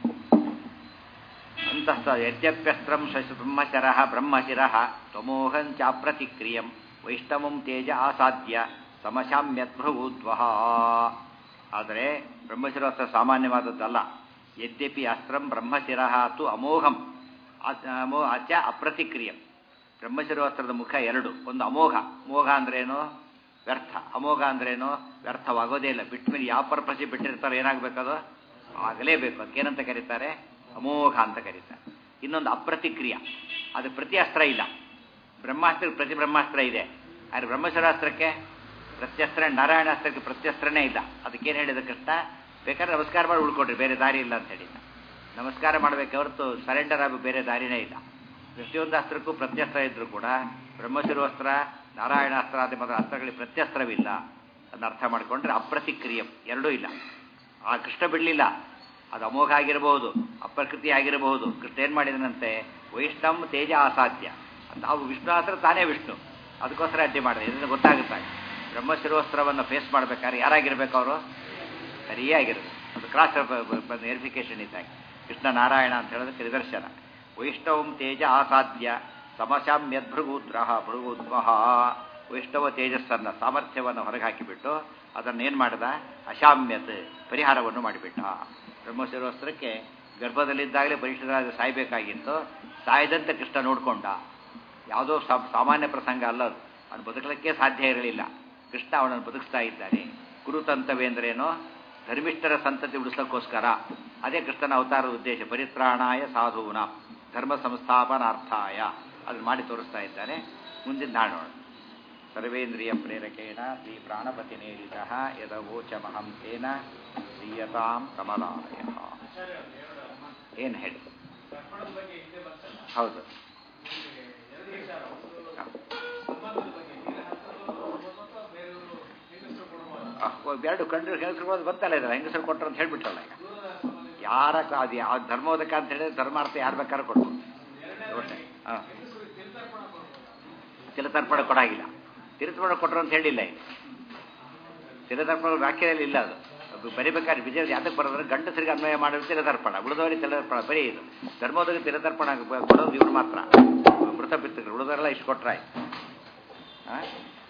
S1: ಅಂತಸ್ತ ಯದ್ಯಪ್ಯಸ್ತ್ರಂ ಶಶಿ ಬ್ರಹ್ಮಚರ ಬ್ರಹ್ಮಚಿರ ತ್ವಮೋಹಂ ಚಾಪ್ರತಿಕ್ರಿಯಂ ವೈಷ್ಣವಂ ತೇಜ ಆಸಾದ್ಯ ಸಮಶಾಮ್ಯದ್ಭ್ರವೂದ್ವಹ ಆದರೆ ಬ್ರಹ್ಮಶಿರೋಸ್ತ್ರ ಸಾಮಾನ್ಯವಾದದ್ದಲ್ಲ ಯದ್ಯಪಿ ಅಸ್ತ್ರಂ ಬ್ರಹ್ಮಶಿರ ತು ಅಮೋಘಂ ಅಮೋ ಅಚ ಅಪ್ರತಿಕ್ರಿಯಂ ಬ್ರಹ್ಮಶಿರೋಸ್ತ್ರದ ಮುಖ ಎರಡು ಒಂದು ಅಮೋಘ ಮೋಘ ಅಂದ್ರೇನು ವ್ಯರ್ಥ ಅಮೋಘ ಅಂದ್ರೇನು ವ್ಯರ್ಥವಾಗೋದೇ ಇಲ್ಲ ಬಿಟ್ಟ ಮೇಲೆ ಯಾವ ಪರ್ಪಸಿ ಬಿಟ್ಟಿರ್ತಾರೋ ಏನಾಗಬೇಕದು ಆಗಲೇಬೇಕು ಅದಕ್ಕೇನಂತ ಕರೀತಾರೆ ಅಮೋಘ ಅಂತ ಕರೀತಾರೆ ಇನ್ನೊಂದು ಅಪ್ರತಿಕ್ರಿಯ ಅದು ಪ್ರತಿ ಅಸ್ತ್ರ ಇಲ್ಲ ಬ್ರಹ್ಮಾಸ್ತ್ರಕ್ಕೆ ಪ್ರತಿ ಬ್ರಹ್ಮಾಸ್ತ್ರ ಇದೆ ಆದರೆ ಬ್ರಹ್ಮಶರಾಸ್ತ್ರಕ್ಕೆ ಪ್ರತ್ಯಸ್ತ್ರ ನಾರಾಯಣಾಸ್ತ್ರಕ್ಕೆ ಪ್ರತ್ಯಸ್ತ್ರನೇ ಇಲ್ಲ ಅದಕ್ಕೇನು ಹೇಳಿದ ಕೃಷ್ಣ ಬೇಕಾದ್ರೆ ನಮಸ್ಕಾರ ಮಾಡಿ ಉಳ್ಕೊಡ್ರಿ ಬೇರೆ ದಾರಿ ಇಲ್ಲ ಅಂತ ಹೇಳಿದ ನಮಸ್ಕಾರ ಮಾಡಬೇಕು ಹೊರತು ಸರೆಂಡರ್ ಆಗೋ ಬೇರೆ ದಾರಿನೇ ಇಲ್ಲ ಪ್ರತಿಯೊಂದು ಅಸ್ತ್ರಕ್ಕೂ ಪ್ರತ್ಯಸ್ತ್ರ ಇದ್ರೂ ಕೂಡ ಬ್ರಹ್ಮಶಿರೋಸ್ತ್ರ ನಾರಾಯಣಾಸ್ತ್ರ ಅದೇ ಮೊದಲ ಅಸ್ತ್ರಗಳಿಗೆ ಪ್ರತ್ಯಸ್ತ್ರವಿಲ್ಲ ಅದನ್ನ ಅರ್ಥ ಮಾಡಿಕೊಂಡ್ರೆ ಅಪ್ರತಿಕ್ರಿಯಂ ಎರಡೂ ಇಲ್ಲ ಆ ಕೃಷ್ಣ ಬಿಡಲಿಲ್ಲ ಅದು ಅಮೋಘ ಆಗಿರಬಹುದು ಅಪ್ರಕೃತಿ ಆಗಿರಬಹುದು ಕೃಷ್ಣ ಏನು ಮಾಡಿದನಂತೆ ವೈಷ್ಣವ್ ತೇಜ ಅಸಾಧ್ಯ ನಾವು ವಿಷ್ಣು ಅಸ್ತ್ರ ತಾನೇ ವಿಷ್ಣು ಅದಕ್ಕೋಸ್ಕರ ಅಡ್ಡಿ ಮಾಡಿದೆ ಇದರಿಂದ ಗೊತ್ತಾಗುತ್ತೆ ಬ್ರಹ್ಮಶಿರೋಸ್ತ್ರವನ್ನು ಫೇಸ್ ಮಾಡ್ಬೇಕಾದ್ರೆ ಯಾರಾಗಿರ್ಬೇಕು ಅವರು ಸರಿಯಾಗಿರಬೇಕು ಅದು ಕ್ರಾಸ್ ವೆರಿಫಿಕೇಶನ್ ಇದ್ದಾಗ ಕೃಷ್ಣ ನಾರಾಯಣ ಅಂತ ಹೇಳೋದಕ್ಕೆ ನಿದರ್ಶನ ವೈಷ್ಣವಂ ತೇಜ ಆಸಾಧ್ಯ ಸಮಶಾಮ್ಯದ್ಭೃಗೂದ್ರ ಭೃಗೂದ್ವಹ ವೈಷ್ಣವ ತೇಜಸ್ಸನ್ನ ಸಾಮರ್ಥ್ಯವನ್ನು ಹೊರಗೆ ಹಾಕಿಬಿಟ್ಟು ಅದನ್ನೇನು ಮಾಡಿದ ಅಶಾಮ್ಯತ್ ಪರಿಹಾರವನ್ನು ಮಾಡಿಬಿಟ್ಟ ಬ್ರಹ್ಮಶಿರೋಸ್ತ್ರಕ್ಕೆ ಗರ್ಭದಲ್ಲಿದ್ದಾಗಲೇ ಪರೀಕ್ಷೆಗಳಾದ ಸಾಯಬೇಕಾಗಿತ್ತು ಸಾಯದಂತೆ ಕೃಷ್ಣ ನೋಡಿಕೊಂಡ ಯಾವುದೋ ಸಾಮಾನ್ಯ ಪ್ರಸಂಗ ಅಲ್ಲ ಅದು ಅವನು ಬದುಕಲಿಕ್ಕೆ ಸಾಧ್ಯ ಇರಲಿಲ್ಲ ಕೃಷ್ಣ ಅವನನ್ನು ಬದುಕಿಸ್ತಾ ಇದ್ದಾನೆ ಕುರುತಂತವೇಂದ್ರೇನೋ ಧರ್ಮಿಷ್ಠರ ಸಂತತಿ ಉಳಿಸೋಕ್ಕೋಸ್ಕರ ಅದೇ ಕೃಷ್ಣನ ಅವತಾರದ ಉದ್ದೇಶ ಪರಿತ್ರಾಣಾಯ ಸಾಧೂನ ಧರ್ಮ ಸಂಸ್ಥಾಪನಾರ್ಥಾಯ ಅದನ್ನು ಮಾಡಿ ತೋರಿಸ್ತಾ ಇದ್ದಾನೆ ಮುಂದಿನ ನಾಡೋಣ ಸರ್ವೇಂದ್ರಿಯ ಪ್ರೇರಕೇಣ ಶ್ರೀ ಪ್ರಾಣಪತಿ ನೇರಿತ ಯದವೋಚಮಹಂ ತೇನ ಶ್ರೀಯತಾಂ ಕಮಲಾಯ ಏನು ಹೇಳಿ ಹೌದು ಎರಡು ಕಂಡು ಹೆಂಗಸರು ಬಂತಲ್ಲ ಇದ್ದಾರೆ ಹೆಂಗಸರು ಕೊಟ್ಟರು ಅಂತ ಹೇಳ್ಬಿಟ್ರಲ್ಲ ಈಗ ಯಾರ ಅದು ಯಾವ ಧರ್ಮೋದಕ ಅಂತ ಹೇಳಿದ್ರೆ ಧರ್ಮಾರ್ಥ ಯಾರು ಬೇಕಾದ್ರೂ ಕೊಡ್ಬೋದು ಹಾಂ ತಿಲತರ್ಪಣ ಕೊಡಾಗಿಲ್ಲ ತಿರುತರ್ಪಣ ಕೊಟ್ಟರು ಅಂತ ಹೇಳಿಲ್ಲ ಈಗ ತಿಲತರ್ಪಣ ವ್ಯಾಖ್ಯೆಯಲ್ಲಿ ಇಲ್ಲ ಅದು ಅದು ಬರಿಬೇಕಾದ್ರೆ ವಿಜಯ ಯಾತಕ್ಕೆ ಬರೋದ್ರೆ ಗಂಡಸರಿಗೆ ಅನ್ವಯ ಮಾಡಿದ್ರೆ ತಿಲತರ್ಪಣ ಉಳಿದವರಿಗೆ ತಿಲತರ್ಪಣ ಬರೀ ಇದು ಧರ್ಮೋದಕ ತಿಲತರ್ಪಣ ಕೊಡೋದು ಇವ್ರು ಮಾತ್ರ ಮೃತ ಪಿತೃಗಳು ಉಳಿದವರೆಲ್ಲ ಇಷ್ಟು ಕೊಟ್ರಾಯ್ತು ಹಾಂ